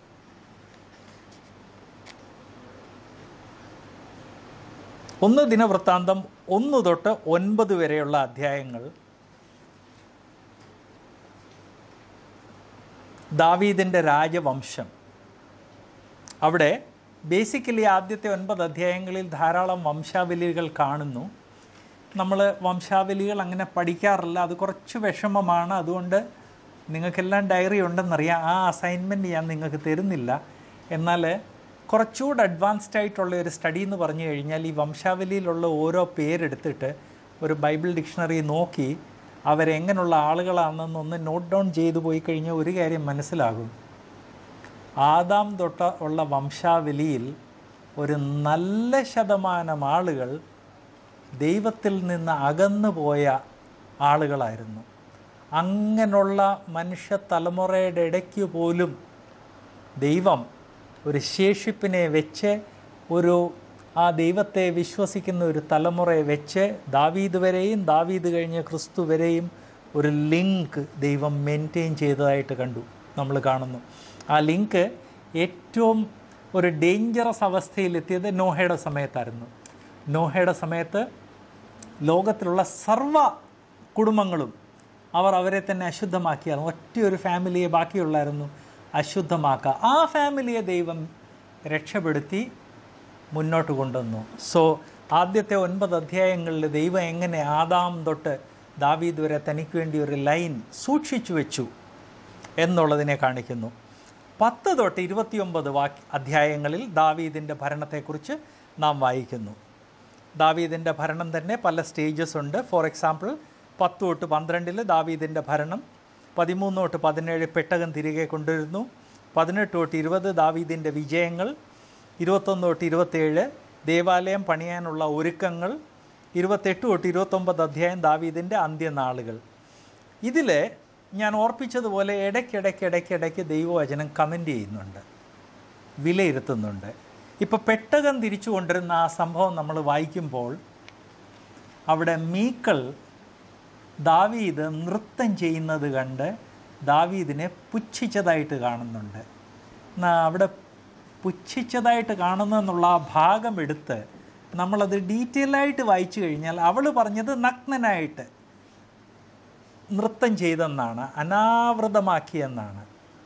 ഒന്ന് ദിനവൃത്താന്തം ഒന്ന് തൊട്ട് ഒൻപത് വരെയുള്ള അധ്യായങ്ങൾ ദാവീദിൻ്റെ രാജവംശം അവിടെ ബേസിക്കലി ആദ്യത്തെ ഒൻപത് അധ്യായങ്ങളിൽ ധാരാളം വംശാവലികൾ കാണുന്നു നമ്മൾ വംശാവലികൾ അങ്ങനെ പഠിക്കാറില്ല അത് കുറച്ച് വിഷമമാണ് അതുകൊണ്ട് നിങ്ങൾക്കെല്ലാം ഡയറി ഉണ്ടെന്നറിയാം ആ അസൈൻമെൻറ്റ് ഞാൻ നിങ്ങൾക്ക് തരുന്നില്ല എന്നാൽ കുറച്ചുകൂടെ അഡ്വാൻസ്ഡ് ആയിട്ടുള്ള ഒരു സ്റ്റഡി എന്ന് പറഞ്ഞു കഴിഞ്ഞാൽ ഈ വംശാവലിയിലുള്ള ഓരോ പേരെടുത്തിട്ട് ഒരു ബൈബിൾ ഡിക്ഷണറി നോക്കി അവരെങ്ങനെയുള്ള ആളുകളാണെന്നൊന്ന് നോട്ട് ഡൗൺ ചെയ്തു പോയി കഴിഞ്ഞാൽ ഒരു കാര്യം മനസ്സിലാകും ആദാം തൊട്ട ഉള്ള വംശാവലിയിൽ ഒരു നല്ല ശതമാനം ആളുകൾ ദൈവത്തിൽ നിന്ന് അകന്നു പോയ ആളുകളായിരുന്നു അങ്ങനെയുള്ള മനുഷ്യ തലമുറയുടെ ഇടയ്ക്ക് പോലും ദൈവം ഒരു ശേഷിപ്പിനെ വെച്ച് ഒരു ആ ദൈവത്തെ വിശ്വസിക്കുന്ന ഒരു തലമുറയെ വെച്ച് ദാവീദ് വരെയും ദാവീദ് കഴിഞ്ഞ ക്രിസ്തു വരെയും ഒരു ലിങ്ക് ദൈവം മെയിൻറ്റെയിൻ ചെയ്തതായിട്ട് കണ്ടു നമ്മൾ കാണുന്നു ആ ലിങ്ക് ഏറ്റവും ഒരു ഡേഞ്ചറസ് അവസ്ഥയിലെത്തിയത് നോഹയുടെ സമയത്തായിരുന്നു നോഹയുടെ സമയത്ത് ലോകത്തിലുള്ള സർവ കുടുംബങ്ങളും അവർ അവരെ തന്നെ അശുദ്ധമാക്കിയായിരുന്നു ഒറ്റ ഒരു ഫാമിലിയെ ബാക്കിയുള്ളായിരുന്നു അശുദ്ധമാക്കുക ആ ഫാമിലിയെ ദൈവം രക്ഷപ്പെടുത്തി മുന്നോട്ട് കൊണ്ടുവന്നു സോ ആദ്യത്തെ ഒൻപത് അധ്യായങ്ങളിൽ ദൈവം എങ്ങനെ ആദാം തൊട്ട് ദാവീദ് വരെ തനിക്ക് വേണ്ടി ഒരു ലൈൻ സൂക്ഷിച്ചു വെച്ചു എന്നുള്ളതിനെ കാണിക്കുന്നു പത്ത് തൊട്ട് ഇരുപത്തിയൊമ്പത് വാക്യ അധ്യായങ്ങളിൽ ദാവീദിൻ്റെ ഭരണത്തെക്കുറിച്ച് നാം വായിക്കുന്നു ദാവീദിൻ്റെ ഭരണം തന്നെ പല സ്റ്റേജസ് ഉണ്ട് ഫോർ എക്സാമ്പിൾ പത്ത് തൊട്ട് പന്ത്രണ്ടിൽ ദാവീദിൻ്റെ ഭരണം പതിമൂന്ന് തൊട്ട് പതിനേഴ് പെട്ടകം തിരികെ കൊണ്ടുവരുന്നു പതിനെട്ട് തൊട്ട് ഇരുപത് ദാവീദിൻ്റെ വിജയങ്ങൾ ഇരുപത്തൊന്ന് തൊട്ട് ഇരുപത്തേഴ് ദേവാലയം പണിയാനുള്ള ഒരുക്കങ്ങൾ ഇരുപത്തെട്ട് തൊട്ട് ഇരുപത്തൊമ്പത് അധ്യായം ദാവീദിൻ്റെ അന്ത്യനാളുകൾ ഇതിൽ ഞാൻ ഓർപ്പിച്ചതുപോലെ ഇടയ്ക്കിടയ്ക്ക് ഇടയ്ക്കിടയ്ക്ക് ദൈവവചനം കമൻ്റ് ചെയ്യുന്നുണ്ട് വിലയിരുത്തുന്നുണ്ട് ഇപ്പോൾ പെട്ടകം തിരിച്ചു കൊണ്ടിരുന്ന ആ സംഭവം നമ്മൾ വായിക്കുമ്പോൾ അവിടെ മീക്കൾ ദാവീദ് നൃത്തം ചെയ്യുന്നത് കണ്ട് ദാവീദിനെ പുച്ഛിച്ചതായിട്ട് കാണുന്നുണ്ട് എന്നാ അവിടെ പുച്ഛിച്ചതായിട്ട് കാണുന്നെന്നുള്ള ആ ഭാഗം എടുത്ത് നമ്മളത് ഡീറ്റെയിൽ ആയിട്ട് വായിച്ചു കഴിഞ്ഞാൽ അവൾ പറഞ്ഞത് നഗ്നനായിട്ട് നൃത്തം ചെയ്തെന്നാണ് അനാവൃതമാക്കിയെന്നാണ്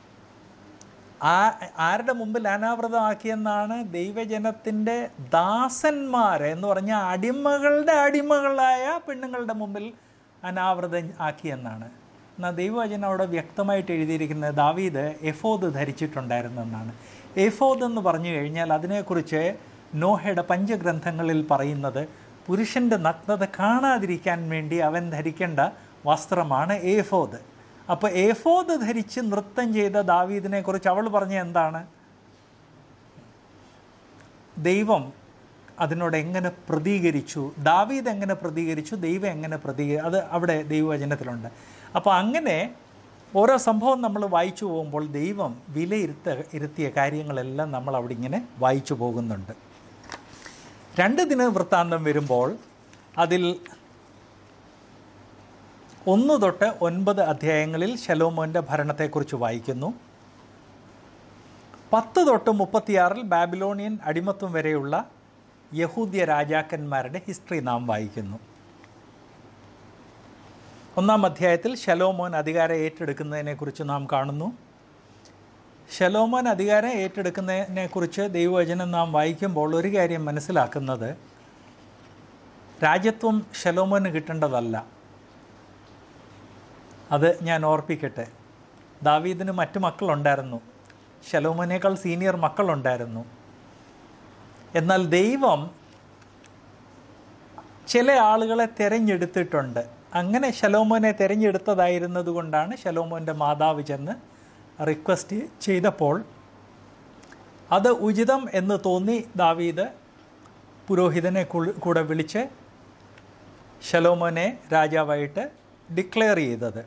ആ ആരുടെ മുമ്പിൽ അനാവൃതമാക്കിയെന്നാണ് ദൈവജനത്തിൻ്റെ ദാസന്മാർ എന്ന് പറഞ്ഞാൽ അടിമകളുടെ അടിമകളായ പെണ്ണുങ്ങളുടെ മുമ്പിൽ അനാവൃതം ആക്കിയെന്നാണ് എന്നാൽ ദൈവവചനം അവിടെ വ്യക്തമായിട്ട് എഴുതിയിരിക്കുന്നത് ദാവീദ് എഫോദ് ധരിച്ചിട്ടുണ്ടായിരുന്നെന്നാണ് എഫോദ് എന്ന് പറഞ്ഞു കഴിഞ്ഞാൽ അതിനെക്കുറിച്ച് നോഹയുടെ പഞ്ചഗ്രന്ഥങ്ങളിൽ പറയുന്നത് പുരുഷൻ്റെ നഗ്നത കാണാതിരിക്കാൻ വേണ്ടി അവൻ ധരിക്കേണ്ട വസ്ത്രമാണ് ഏഫോദ് അപ്പോൾ ഏഫോദ് ധരിച്ച് നൃത്തം ചെയ്ത ദാവീദിനെ കുറിച്ച് അവൾ പറഞ്ഞ എന്താണ് ദൈവം അതിനോട് എങ്ങനെ പ്രതികരിച്ചു ദാവീദ് എങ്ങനെ പ്രതികരിച്ചു ദൈവം എങ്ങനെ പ്രതികരി അത് അവിടെ ദൈവവചനത്തിലുണ്ട് അപ്പോൾ അങ്ങനെ ഓരോ സംഭവം നമ്മൾ വായിച്ചു പോകുമ്പോൾ ദൈവം വിലയിരുത്ത ഇരുത്തിയ കാര്യങ്ങളെല്ലാം നമ്മൾ അവിടെ ഇങ്ങനെ വായിച്ചു പോകുന്നുണ്ട് രണ്ട് ദിന വൃത്താന്തം വരുമ്പോൾ അതിൽ ഒന്ന് തൊട്ട് ഒൻപത് അധ്യായങ്ങളിൽ ശലോമോൻ്റെ ഭരണത്തെക്കുറിച്ച് വായിക്കുന്നു പത്ത് തൊട്ട് മുപ്പത്തിയാറിൽ ബാബിലോണിയൻ അടിമത്വം വരെയുള്ള യഹൂദ്യ രാജാക്കന്മാരുടെ ഹിസ്റ്ററി നാം വായിക്കുന്നു ഒന്നാം അധ്യായത്തിൽ ശലോമോൻ അധികാരം ഏറ്റെടുക്കുന്നതിനെക്കുറിച്ച് നാം കാണുന്നു ശലോമോൻ അധികാരം ഏറ്റെടുക്കുന്നതിനെക്കുറിച്ച് ദൈവവചനം നാം വായിക്കുമ്പോൾ ഒരു കാര്യം മനസ്സിലാക്കുന്നത് രാജ്യത്വം ശലോമോന് കിട്ടേണ്ടതല്ല അത് ഞാൻ ഓർപ്പിക്കട്ടെ ദാവീദിന് മറ്റു മക്കളുണ്ടായിരുന്നു ശലോമോനേക്കാൾ സീനിയർ മക്കളുണ്ടായിരുന്നു എന്നാൽ ദൈവം ചില ആളുകളെ തിരഞ്ഞെടുത്തിട്ടുണ്ട് അങ്ങനെ ശലോമോനെ തിരഞ്ഞെടുത്തതായിരുന്നത് കൊണ്ടാണ് ശലോമോൻ്റെ മാതാവ് ചെന്ന് റിക്വസ്റ്റ് ചെയ്തപ്പോൾ അത് ഉചിതം എന്ന് തോന്നി ദാവീദ് പുരോഹിതനെ കു- കൂടെ വിളിച്ച് ശലോമോനെ രാജാവായിട്ട് ഡിക്ലെയർ ചെയ്തത്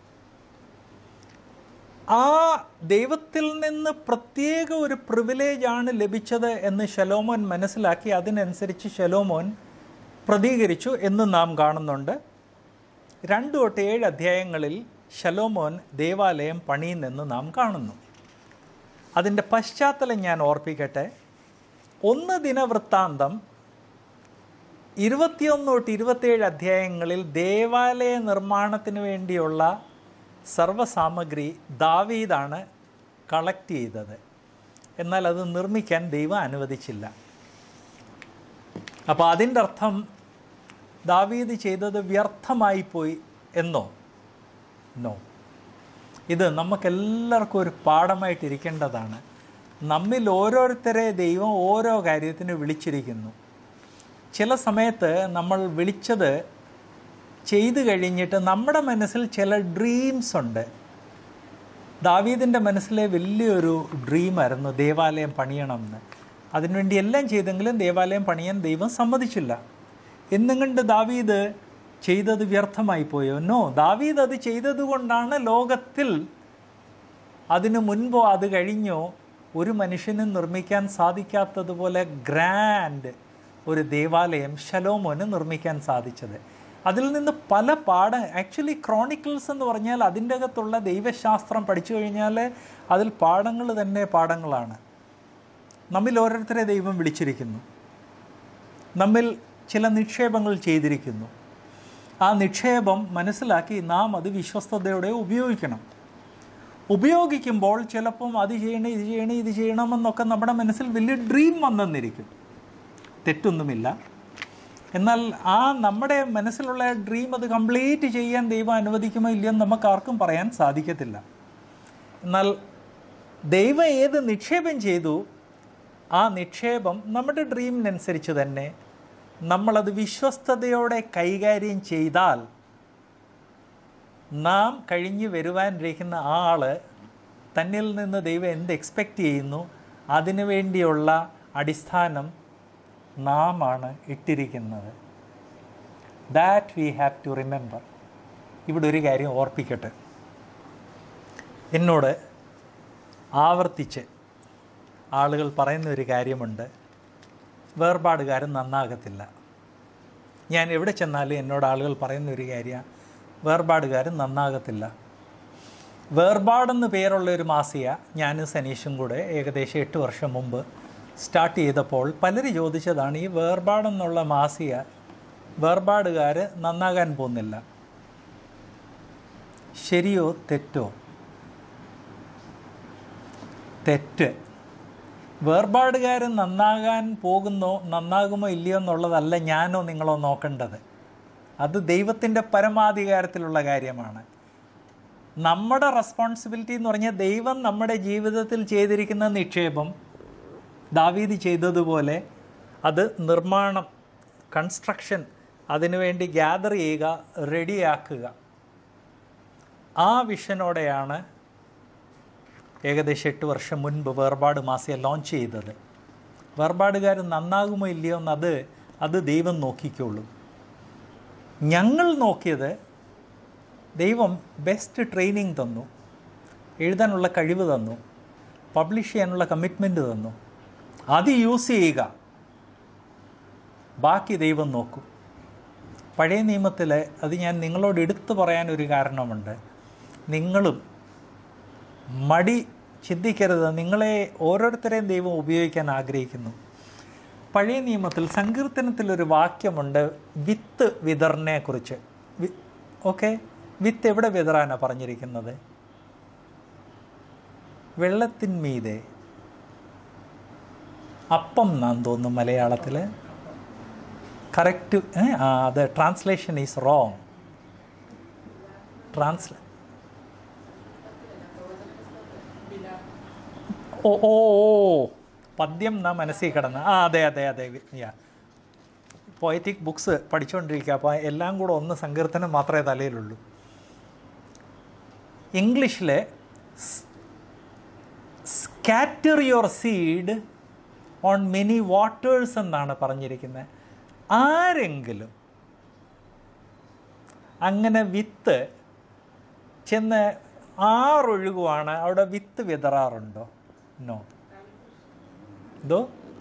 ആ ദൈവത്തിൽ നിന്ന് പ്രത്യേക ഒരു പ്രിവിലേജ് ആണ് ലഭിച്ചത് എന്ന് ശലോമോൻ മനസ്സിലാക്കി അതിനനുസരിച്ച് ശലോമോൻ പ്രതികരിച്ചു എന്ന് നാം കാണുന്നുണ്ട് രണ്ട് തൊട്ട് ഏഴ് അധ്യായങ്ങളിൽ ശലോമോൻ ദേവാലയം പണിയുന്നെന്ന് നാം കാണുന്നു അതിൻ്റെ പശ്ചാത്തലം ഞാൻ ഓർപ്പിക്കട്ടെ ഒന്ന് ദിനവൃത്താന്തം ഇരുപത്തിയൊന്ന് തൊട്ട് ഇരുപത്തിയേഴ് അധ്യായങ്ങളിൽ ദേവാലയ നിർമ്മാണത്തിന് വേണ്ടിയുള്ള സർവ്വസാമഗ്രി ദാവീദാണ് കളക്ട് ചെയ്തത് എന്നാൽ അത് നിർമ്മിക്കാൻ ദൈവം അനുവദിച്ചില്ല അപ്പോൾ അതിൻ്റെ അർത്ഥം ദാവീദ് ചെയ്തത് വ്യർത്ഥമായി പോയി എന്നോ നോ ഇത് നമുക്കെല്ലാവർക്കും ഒരു പാഠമായിട്ടിരിക്കേണ്ടതാണ് നമ്മിൽ ഓരോരുത്തരെ ദൈവം ഓരോ കാര്യത്തിന് വിളിച്ചിരിക്കുന്നു ചില സമയത്ത് നമ്മൾ വിളിച്ചത് ചെയ്തു കഴിഞ്ഞിട്ട് നമ്മുടെ മനസ്സിൽ ചില ഡ്രീംസ് ഉണ്ട് ദാവീദിൻ്റെ മനസ്സിലെ വലിയൊരു ഡ്രീമായിരുന്നു ദേവാലയം പണിയണം എന്ന് അതിനുവേണ്ടി എല്ലാം ചെയ്തെങ്കിലും ദേവാലയം പണിയാൻ ദൈവം സമ്മതിച്ചില്ല എന്നും കണ്ട് ദാവീദ് ചെയ്തത് വ്യർത്ഥമായി പോയോ നോ ദാവീദ് അത് ചെയ്തതുകൊണ്ടാണ് ലോകത്തിൽ അതിനു മുൻപോ അത് കഴിഞ്ഞോ ഒരു മനുഷ്യനും നിർമ്മിക്കാൻ സാധിക്കാത്തതുപോലെ ഗ്രാൻഡ് ഒരു ദേവാലയം ശലോമോന് നിർമ്മിക്കാൻ സാധിച്ചത് അതിൽ നിന്ന് പല പാഠ ആക്ച്വലി ക്രോണിക്കിൾസ് എന്ന് പറഞ്ഞാൽ അതിൻ്റെ അകത്തുള്ള ദൈവശാസ്ത്രം പഠിച്ചു കഴിഞ്ഞാൽ അതിൽ പാഠങ്ങൾ തന്നെ പാഠങ്ങളാണ് നമ്മിൽ ഓരോരുത്തരെ ദൈവം വിളിച്ചിരിക്കുന്നു നമ്മിൽ ചില നിക്ഷേപങ്ങൾ ചെയ്തിരിക്കുന്നു ആ നിക്ഷേപം മനസ്സിലാക്കി നാം അത് വിശ്വസ്തയോടെ ഉപയോഗിക്കണം ഉപയോഗിക്കുമ്പോൾ ചിലപ്പം അത് ചെയ്യണം ഇത് ചെയ്യണം ഇത് ചെയ്യണമെന്നൊക്കെ നമ്മുടെ മനസ്സിൽ വലിയ ഡ്രീം വന്നെന്നിരിക്കും തെറ്റൊന്നുമില്ല എന്നാൽ ആ നമ്മുടെ മനസ്സിലുള്ള ഡ്രീം അത് കംപ്ലീറ്റ് ചെയ്യാൻ ദൈവം അനുവദിക്കുമോ ഇല്ലയോ എന്ന് നമുക്ക് ആർക്കും പറയാൻ സാധിക്കത്തില്ല എന്നാൽ ദൈവം ഏത് നിക്ഷേപം ചെയ്തു ആ നിക്ഷേപം നമ്മുടെ ഡ്രീമിനനുസരിച്ച് തന്നെ നമ്മളത് വിശ്വസ്തയോടെ കൈകാര്യം ചെയ്താൽ നാം കഴിഞ്ഞു വരുവാനിരിക്കുന്ന ആ ആള് തന്നിൽ നിന്ന് ദൈവം എന്ത് എക്സ്പെക്റ്റ് ചെയ്യുന്നു അതിനു വേണ്ടിയുള്ള അടിസ്ഥാനം നാം ആണ് ഇട്ടിരിക്കുന്നത് that we have to remember ഇവിടെ ഒരു കാര്യം ഓർപ്പിക്കട്ടെ എന്നോട് ആവർത്തിച്ച് ആളുകൾ പറയുന്ന ഒരു കാര്യമുണ്ട് വേർപാടുകാരൻ നന്നാകത്തില്ല ഞാൻ എവിടെ ചെന്നാലും എന്നോട് ആളുകൾ പറയുന്ന ഒരു കാര്യമാണ് വേർപാടുകാരൻ നന്നാകത്തില്ല വേർപാടെന്ന് പേരുള്ള ഒരു മാസിക ഞാനും സനീഷും കൂടെ ഏകദേശം എട്ട് വർഷം മുമ്പ് സ്റ്റാർട്ട് ചെയ്തപ്പോൾ പലരും ചോദിച്ചതാണ് ഈ വേർപാടെന്നുള്ള മാസിക വേർപാടുകാർ നന്നാകാൻ പോകുന്നില്ല ശരിയോ തെറ്റോ തെറ്റ് വേർപാടുകാരൻ നന്നാകാൻ പോകുന്നോ നന്നാകുമോ ഇല്ലയോ എന്നുള്ളതല്ല ഞാനോ നിങ്ങളോ നോക്കേണ്ടത് അത് ദൈവത്തിൻ്റെ പരമാധികാരത്തിലുള്ള കാര്യമാണ് നമ്മുടെ റെസ്പോൺസിബിലിറ്റി എന്ന് പറഞ്ഞാൽ ദൈവം നമ്മുടെ ജീവിതത്തിൽ ചെയ്തിരിക്കുന്ന നിക്ഷേപം ദാവീദ് ചെയ്തതുപോലെ അത് നിർമ്മാണം കൺസ്ട്രക്ഷൻ അതിനുവേണ്ടി ഗ്യാദർ ചെയ്യുക റെഡിയാക്കുക ആ വിഷനോടെയാണ് ഏകദേശം എട്ട് വർഷം മുൻപ് വേർപാട് മാസിക ലോഞ്ച് ചെയ്തത് വേർപാടുകാർ നന്നാകുമോ ഇല്ലയോ എന്നത് അത് ദൈവം നോക്കിക്കോളും ഞങ്ങൾ നോക്കിയത് ദൈവം ബെസ്റ്റ് ട്രെയിനിങ് തന്നു എഴുതാനുള്ള കഴിവ് തന്നു പബ്ലിഷ് ചെയ്യാനുള്ള കമ്മിറ്റ്മെൻറ്റ് തന്നു അത് യൂസ് ചെയ്യുക ബാക്കി ദൈവം നോക്കും പഴയ നിയമത്തിൽ അത് ഞാൻ നിങ്ങളോട് എടുത്തു പറയാനൊരു കാരണമുണ്ട് നിങ്ങളും മടി ചിന്തിക്കരുത് നിങ്ങളെ ഓരോരുത്തരെയും ദൈവം ഉപയോഗിക്കാൻ ആഗ്രഹിക്കുന്നു പഴയ നിയമത്തിൽ സങ്കീർത്തനത്തിലൊരു വാക്യമുണ്ട് വിത്ത് വിതറിനെക്കുറിച്ച് വി ഓക്കെ വിത്ത് എവിടെ വിതറാനാണ് പറഞ്ഞിരിക്കുന്നത് വെള്ളത്തിന്മീതെ അപ്പം എന്നാന്ന് തോന്നുന്നു മലയാളത്തിൽ കറക്റ്റ് ആ അത് ട്രാൻസ്ലേഷൻ ഈസ് റോങ് ട്രാൻസ്ലേ ഓ ഓ ഓ പദ്യം എന്നാ മനസ്സിൽ കിടന്ന് ആ അതെ അതെ അതെ യാ പോയറ്റിക് ബുക്സ് പഠിച്ചുകൊണ്ടിരിക്കുക അപ്പോൾ എല്ലാം കൂടെ ഒന്ന് സങ്കീർത്തനം മാത്രമേ തലയിലുള്ളൂ ഇംഗ്ലീഷിൽ scatter your seed on many waters എന്നാണ് പറഞ്ഞിരിക്കുന്നത് ആരെങ്കിലും അങ്ങനെ വിത്ത് ചെന്ന് ആറൊഴുകുവാണ് അവിടെ വിത്ത് വിതറാറുണ്ടോ നോ എന്തോ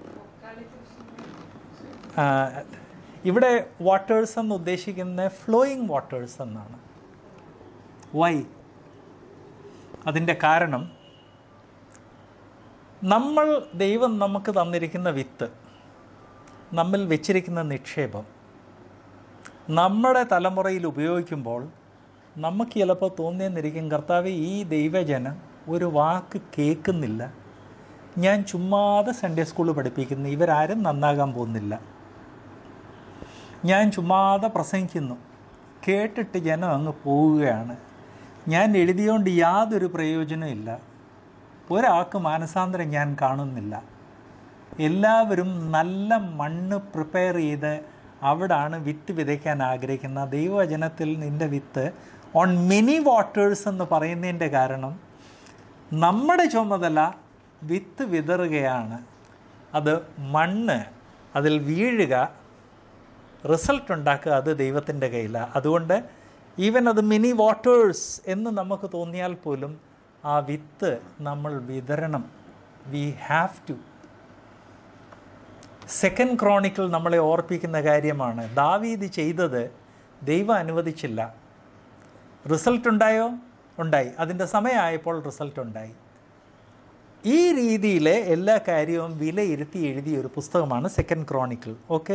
ആ, ഇവിടെ വാട്ടേഴ്സ് എന്ന് ഉദ്ദേശിക്കുന്നത് ഫ്ലോയിങ് വാട്ടേഴ്സ് എന്നാണ് വൈ അതിൻ്റെ കാരണം നമ്മൾ ദൈവം നമുക്ക് തന്നിരിക്കുന്ന വിത്ത് നമ്മിൽ വെച്ചിരിക്കുന്ന നിക്ഷേപം നമ്മുടെ തലമുറയിൽ ഉപയോഗിക്കുമ്പോൾ നമുക്ക് ചിലപ്പോൾ തോന്നിയെന്നിരിക്കും കർത്താവ് ഈ ദൈവജനം ഒരു വാക്ക് കേൾക്കുന്നില്ല ഞാൻ ചുമ്മാതെ സൺഡേ സ്കൂളിൽ പഠിപ്പിക്കുന്നു ഇവരാരും നന്നാകാൻ പോകുന്നില്ല ഞാൻ ചുമ്മാതെ പ്രസംഗിക്കുന്നു കേട്ടിട്ട് ജനം അങ്ങ് പോവുകയാണ് ഞാൻ എഴുതിയോണ്ട് യാതൊരു പ്രയോജനമില്ല ഒരാൾക്ക് മാനസാന്തരം ഞാൻ കാണുന്നില്ല എല്ലാവരും നല്ല മണ്ണ് പ്രിപ്പയർ ചെയ്ത് അവിടാണ് വിത്ത് വിതയ്ക്കാൻ ആഗ്രഹിക്കുന്ന ദൈവവചനത്തിൽ നിൻ്റെ വിത്ത് ഓൺ മെനി വാട്ടേഴ്സ് എന്ന് പറയുന്നതിൻ്റെ കാരണം നമ്മുടെ ചുമതല വിത്ത് വിതറുകയാണ് അത് മണ്ണ് അതിൽ വീഴുക റിസൾട്ട് ഉണ്ടാക്കുക അത് ദൈവത്തിൻ്റെ കയ്യിലാണ് അതുകൊണ്ട് ഈവൻ അത് മിനി വാട്ടേഴ്സ് എന്ന് നമുക്ക് തോന്നിയാൽ പോലും ആ വിത്ത് നമ്മൾ വിതരണം we have to second Chronicle നമ്മളെ ഓർപ്പിക്കുന്ന കാര്യമാണ് ദാവീദ് ചെയ്തത് ദൈവം അനുവദിച്ചില്ല റിസൾട്ട് ഉണ്ടായോ ഉണ്ടായി അതിൻ്റെ സമയമായപ്പോൾ റിസൾട്ട് ഉണ്ടായി ഈ രീതിയിൽ എല്ലാ കാര്യവും വിലയിരുത്തി എഴുതിയ ഒരു പുസ്തകമാണ് സെക്കൻഡ് ക്രോണിക്കിൾ ഓക്കെ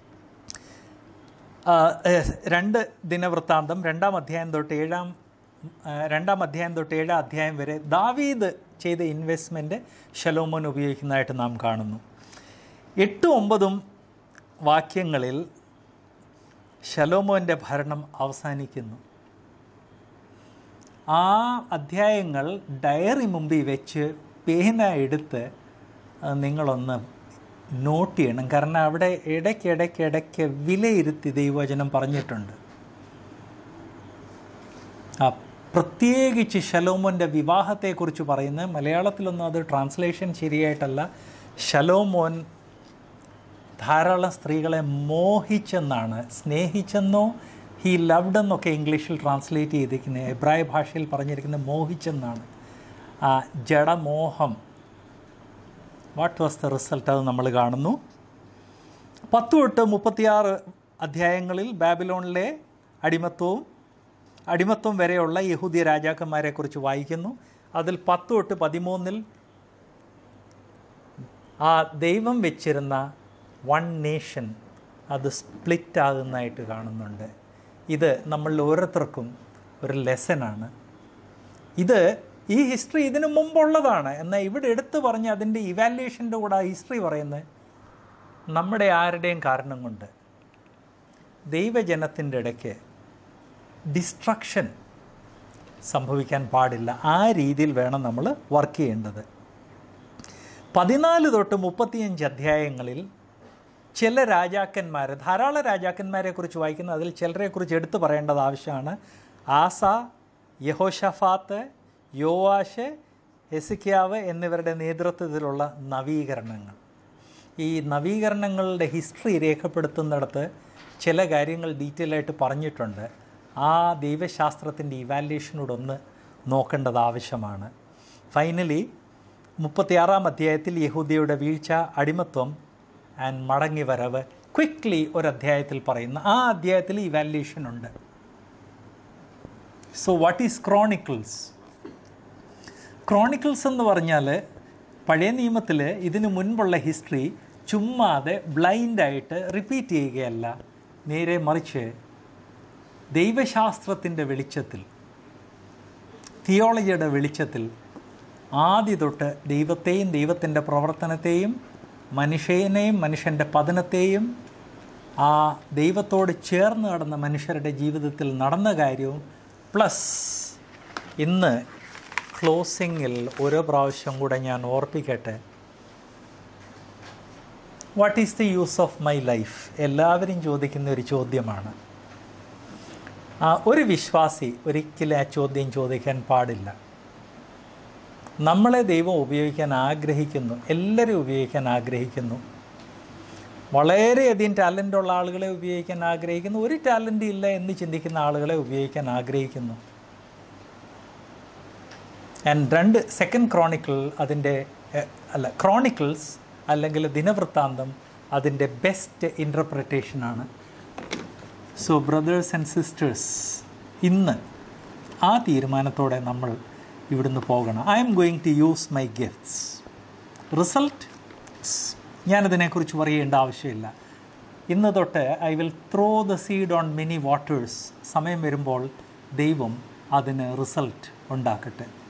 രണ്ട് ദിനവൃത്താന്തം രണ്ടാം അധ്യായം തൊട്ട് ഏഴാം ആ, രണ്ടാം അധ്യായം തൊട്ട് ഏഴാം അധ്യായം വരെ ദാവീദ് ചെയ്ത ഇൻവെസ്റ്റ്മെൻറ്റ് ശലോമോൻ ഉപയോഗിക്കുന്നതായിട്ട് നാം കാണുന്നു എട്ടും ഒമ്പതും വാക്യങ്ങളിൽ ശലോമോൻ്റെ ഭരണം അവസാനിക്കുന്നു ആ അധ്യായങ്ങൾ ഡയറി മുമ്പിൽ വെച്ച് പേന എടുത്ത് അത് നിങ്ങളൊന്ന് നോട്ട് ചെയ്യണം കാരണം അവിടെ ഇടയ്ക്കിടയ്ക്ക് ഇടയ്ക്ക് വിലയിരുത്തി ദൈവവചനം പറഞ്ഞിട്ടുണ്ട് ആ പ്രത്യേകിച്ച് ശലോമോൻ്റെ വിവാഹത്തെക്കുറിച്ച് പറയുന്നത് മലയാളത്തിലൊന്നും അത് ട്രാൻസ്ലേഷൻ ശരിയായിട്ടല്ല ശലോമോൻ ധാരാളം സ്ത്രീകളെ മോഹിച്ചെന്നാണ് സ്നേഹിച്ചെന്നോ ഹി ലവ്ഡ് എന്നൊക്കെ ഇംഗ്ലീഷിൽ ട്രാൻസ്ലേറ്റ് ചെയ്തിരിക്കുന്നത് എബ്രായ ഭാഷയിൽ പറഞ്ഞിരിക്കുന്നത് മോഹിച്ചെന്നാണ് ആ ജഡമോഹം വാട്ട് വാസ് ദ റിസൾട്ട് അത് നമ്മൾ കാണുന്നു പത്ത് തൊട്ട് മുപ്പത്തിയാറ് അധ്യായങ്ങളിൽ ബാബിലോണിലെ അടിമത്വവും അടിമത്വം വരെയുള്ള യഹൂദിയ രാജാക്കന്മാരെക്കുറിച്ച് വായിക്കുന്നു അതിൽ പത്ത് തൊട്ട് പതിമൂന്നിൽ ആ ദൈവം വെച്ചിരുന്ന വൺ നേഷൻ അത് സ്പ്ലിറ്റ് ആകുന്നതായിട്ട് കാണുന്നുണ്ട് ഇത് നമ്മളിൽ ഓരോരുത്തർക്കും ഒരു ലെസനാണ് ഇത് ഈ ഹിസ്റ്ററി ഇതിനു മുമ്പുള്ളതാണ് എന്നാൽ ഇവിടെ എടുത്തു പറഞ്ഞ് അതിൻ്റെ ഇവാലുവേഷൻ്റെ കൂടെ ആ ഹിസ്റ്ററി പറയുന്നത് നമ്മുടെ ആരുടെയും കാരണം കൊണ്ട് ദൈവജനത്തിൻ്റെ ഇടയ്ക്ക് ഡിസ്ട്രക്ഷൻ സംഭവിക്കാൻ പാടില്ല ആ രീതിയിൽ വേണം നമ്മൾ വർക്ക് ചെയ്യേണ്ടത് പതിനാല് തൊട്ട് മുപ്പത്തിയഞ്ച് അധ്യായങ്ങളിൽ ചില രാജാക്കന്മാർ ധാരാളം രാജാക്കന്മാരെ കുറിച്ച് വായിക്കുന്ന അതിൽ ചിലരെക്കുറിച്ച് എടുത്തു പറയേണ്ടത് ആവശ്യമാണ് ആസ യഹോഷഫാത്ത് യോവാഷ് എസിക്യാവ് എന്നിവരുടെ നേതൃത്വത്തിലുള്ള നവീകരണങ്ങൾ ഈ നവീകരണങ്ങളുടെ ഹിസ്റ്ററി രേഖപ്പെടുത്തുന്നിടത്ത് ചില കാര്യങ്ങൾ ഡീറ്റെയിൽ ആയിട്ട് പറഞ്ഞിട്ടുണ്ട് ആ ദൈവശാസ്ത്രത്തിൻ്റെ ഇവാലുവേഷനോടൊന്ന് നോക്കേണ്ടത് ആവശ്യമാണ് ഫൈനലി മുപ്പത്തിയാറാം അധ്യായത്തിൽ യഹൂദിയുടെ വീഴ്ച അടിമത്വം ആൻഡ് മടങ്ങി വരവ് ക്വിക്ക്ലി ഒരു അധ്യായത്തിൽ പറയുന്നു ആ അധ്യായത്തിൽ ഇവാലുവേഷൻ ഉണ്ട് so what is Chronicles Chronicles എന്ന് പറഞ്ഞാൽ പഴയ നിയമത്തിൽ ഇതിനു മുൻപുള്ള ഹിസ്റ്ററി ചുമ്മാതെ ബ്ലൈൻഡായിട്ട് റിപ്പീറ്റ് ചെയ്യുകയല്ല നേരെ മറിച്ച് ദൈവശാസ്ത്രത്തിൻ്റെ വെളിച്ചത്തിൽ തിയോളജിയുടെ വെളിച്ചത്തിൽ ആദ്യ തൊട്ട് ദൈവത്തെയും ദൈവത്തിൻ്റെ പ്രവർത്തനത്തെയും മനുഷ്യനെയും മനുഷ്യൻ്റെ പതനത്തെയും ആ ദൈവത്തോട് ചേർന്ന് നടന്ന മനുഷ്യരുടെ ജീവിതത്തിൽ നടന്ന കാര്യവും പ്ലസ് ഇന്ന് ക്ലോസിങ്ങിൽ ഓരോ പ്രാവശ്യം കൂടെ ഞാൻ ഓർപ്പിക്കട്ടെ what is the use of my life എല്ലാവരും ചോദിക്കുന്ന ഒരു ചോദ്യമാണ് ആ ഒരു വിശ്വാസി ഒരിക്കലും ആ ചോദ്യം ചോദിക്കാൻ പാടില്ല നമ്മളെ ദൈവം ഉപയോഗിക്കാൻ ആഗ്രഹിക്കുന്നു എല്ലാവരും ഉപയോഗിക്കാൻ ആഗ്രഹിക്കുന്നു വളരെയധികം ടാലൻ്റുള്ള ആളുകളെ ഉപയോഗിക്കാൻ ആഗ്രഹിക്കുന്നു ഒരു ടാലൻ്റ് ഇല്ല എന്ന് ചിന്തിക്കുന്ന ആളുകളെ ഉപയോഗിക്കാൻ ആഗ്രഹിക്കുന്നു ആൻഡ് രണ്ട് സെക്കൻഡ് ക്രോണിക്കിൾ അതിൻ്റെ എഹ്, അല്ല ക്രോണിക്കിൾസ് അല്ലെങ്കിൽ ദിനവൃത്താന്തം അതിൻ്റെ ബെസ്റ്റ് ഇൻ്റർപ്രിട്ടേഷനാണ് സോ ബ്രദേഴ്സ് ആൻഡ് സിസ്റ്റേഴ്സ് ഇന്ന് ആ തീരുമാനത്തോടെ നമ്മൾ ഇവിടുന്ന് പോകണം I'm going to use my gifts result ഞാനതിനെക്കുറിച്ച് പറയേണ്ട ആവശ്യമില്ല ഇന്ന് തൊട്ട് I will throw the seed on many waters സമയം വരുമ്പോൾ ദൈവം അതിന് റിസൾട്ട് ഉണ്ടാക്കട്ടെ